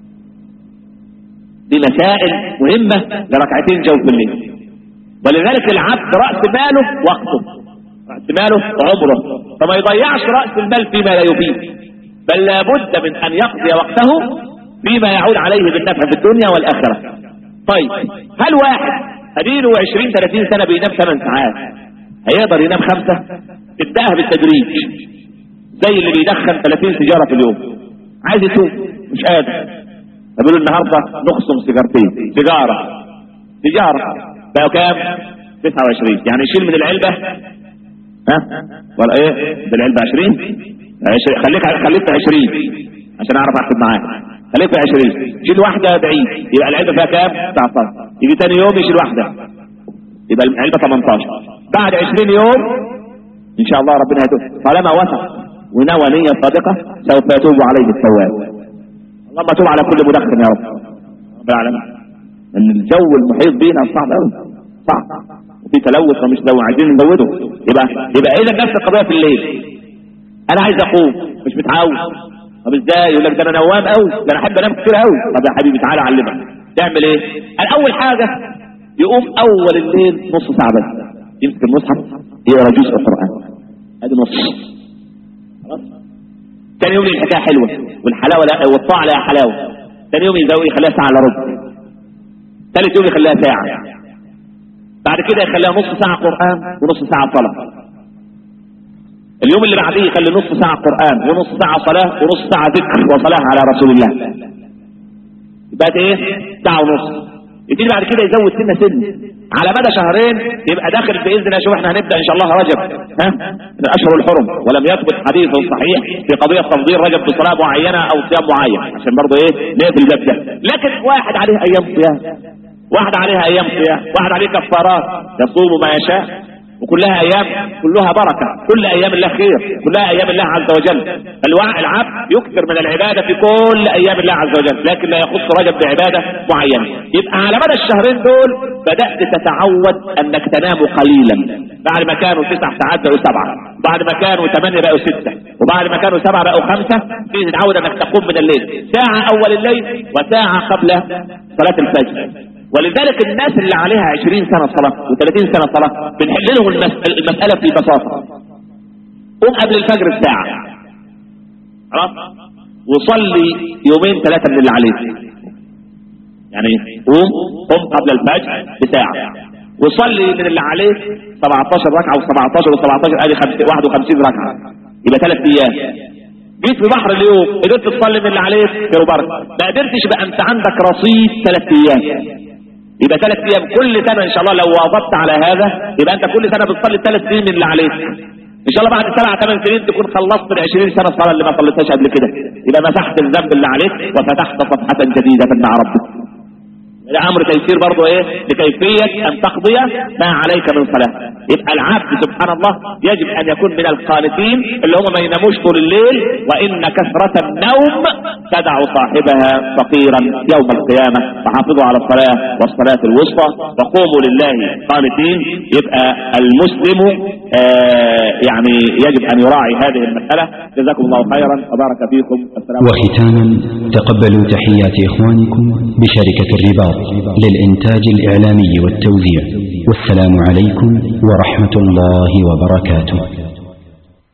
دي مسائل مهمة لركعتين جوف الليل ولذلك العبد رأس ماله وقته رأس ماله عمره فما يضيعش رأس المال فيما لا يفيد بل لابد من أن يقضي وقته فيما يعود عليه بالنفع في الدنيا والآخرة طيب هل واحد أديله 20 30 سنة بينام 8 ساعات هيقدر ينام خمسة تبدأها بالتدريج زي اللي بيدخن 30 سيجارة في اليوم عايز يتوب مش قادر فبيقولوا النهارده نخصم سيجارتين سيجارة سيجارة بقوا كام 29 يعني يشيل من العلبة ها ولا ايه ده العلبة 20 خليك خليك في 20 عشان اعرف احسب معاك خليك في 20 شيل واحدة بعيد يبقى العلبة فيها كام 19 يجي تاني يوم يشيل واحدة يبقى العلبة 18 بعد 20 يوم ان شاء الله ربنا يتوب طالما وثق ونوى نية صادقة سوف يتوب عليه التواب اللهم تب على كل مدخن يا رب رب العالمين ان الجو المحيط بينا صعب قوي صعب وفي تلوث ومش لو عايزين نزوده يبقى يبقى اذا نفس القضيه في الليل انا عايز اقوم مش متعود طب ازاي يقول لك ده انا نوام قوي ده انا احب انام كتير قوي طب يا حبيبي تعالى اعلمك تعمل ايه قال اول حاجه يقوم اول الليل نص ساعه بس يمسك المصحف يقرا جزء القران ادي نص خلاص تاني يوم الحكايه حلوه والحلاوه لا والطاعه لها حلاوه تاني يوم يزود يخليها ساعه الا ربع ثالث يوم يخليها ساعه بعد كده يخليها نص ساعه قران ونص ساعه صلاه اليوم اللي بعديه يخلي نص ساعه قران ونص ساعه صلاه ونص ساعه ذكر وصلاه على رسول الله يبقى ايه ساعه ونص يبتدي بعد كده يزود سنه سن على مدى شهرين يبقى داخل باذن الله شوف احنا هنبدا ان شاء الله رجب ها من اشهر الحرم ولم يثبت حديث صحيح في قضيه تفضيل رجب بصلاه معينه او صيام معين عشان برضه ايه نقفل الباب ده لكن واحد عليه ايام صيام واحد عليها ايام صيام واحد عليه كفارات يصوم ما يشاء وكلها ايام كلها بركه كل ايام الله خير كلها ايام الله عز وجل الوعي العبد يكثر من العباده في كل ايام الله عز وجل لكن لا يخص رجب بعباده معينه يبقى على مدى الشهرين دول بدات تتعود انك تنام قليلا بعد ما كانوا تسع ساعات بقوا سبعه بعد ما كانوا ثمانيه بقوا سته وبعد ما كانوا سبعه بقوا خمسه تيجي تتعود انك تقوم من الليل ساعه اول الليل وساعه قبل صلاه الفجر ولذلك الناس اللي عليها 20 سنة صلاة و30 سنة صلاة بنحل لهم المس- المسألة في بساطة قوم قبل الفجر بساعة خلاص وصلي يومين ثلاثة من اللي عليك يعني قوم قم قبل الفجر بساعة وصلي من اللي عليك 17 ركعة و17 و17 ادي 51 ركعة يبقى ثلاث ايام جيت في بحر اليوم قدرت تصلي من اللي عليك خير وبركة ما قدرتش بقى انت عندك رصيد ثلاث ايام يبقى ثلاث ايام كل سنه ان شاء الله لو واظبت على هذا يبقى انت كل سنه بتصلي ثلاث سنين من اللي عليك ان شاء الله بعد سبع ثمان سنين تكون خلصت ال 20 سنه الصلاه اللي ما صليتهاش قبل كده يبقى مسحت الذنب اللي عليك وفتحت صفحه جديده مع ربك ده امر تيسير برضه ايه لكيفيه ان تقضي ما عليك من صلاه يبقى العبد سبحان الله يجب ان يكون من القانتين اللي هم ما يناموش طول الليل وان كثره النوم تدع صاحبها فقيرا يوم القيامه فحافظوا على الصلاه والصلاه الوسطى وقوموا لله قانتين يبقى المسلم آه يعني يجب ان يراعي هذه المساله جزاكم الله خيرا وبارك فيكم السلام عليكم وختاما تقبلوا تحيات إخوانكم بشركة الرباط للإنتاج الإعلامي والتوزيع والسلام عليكم ورحمة الله وبركاته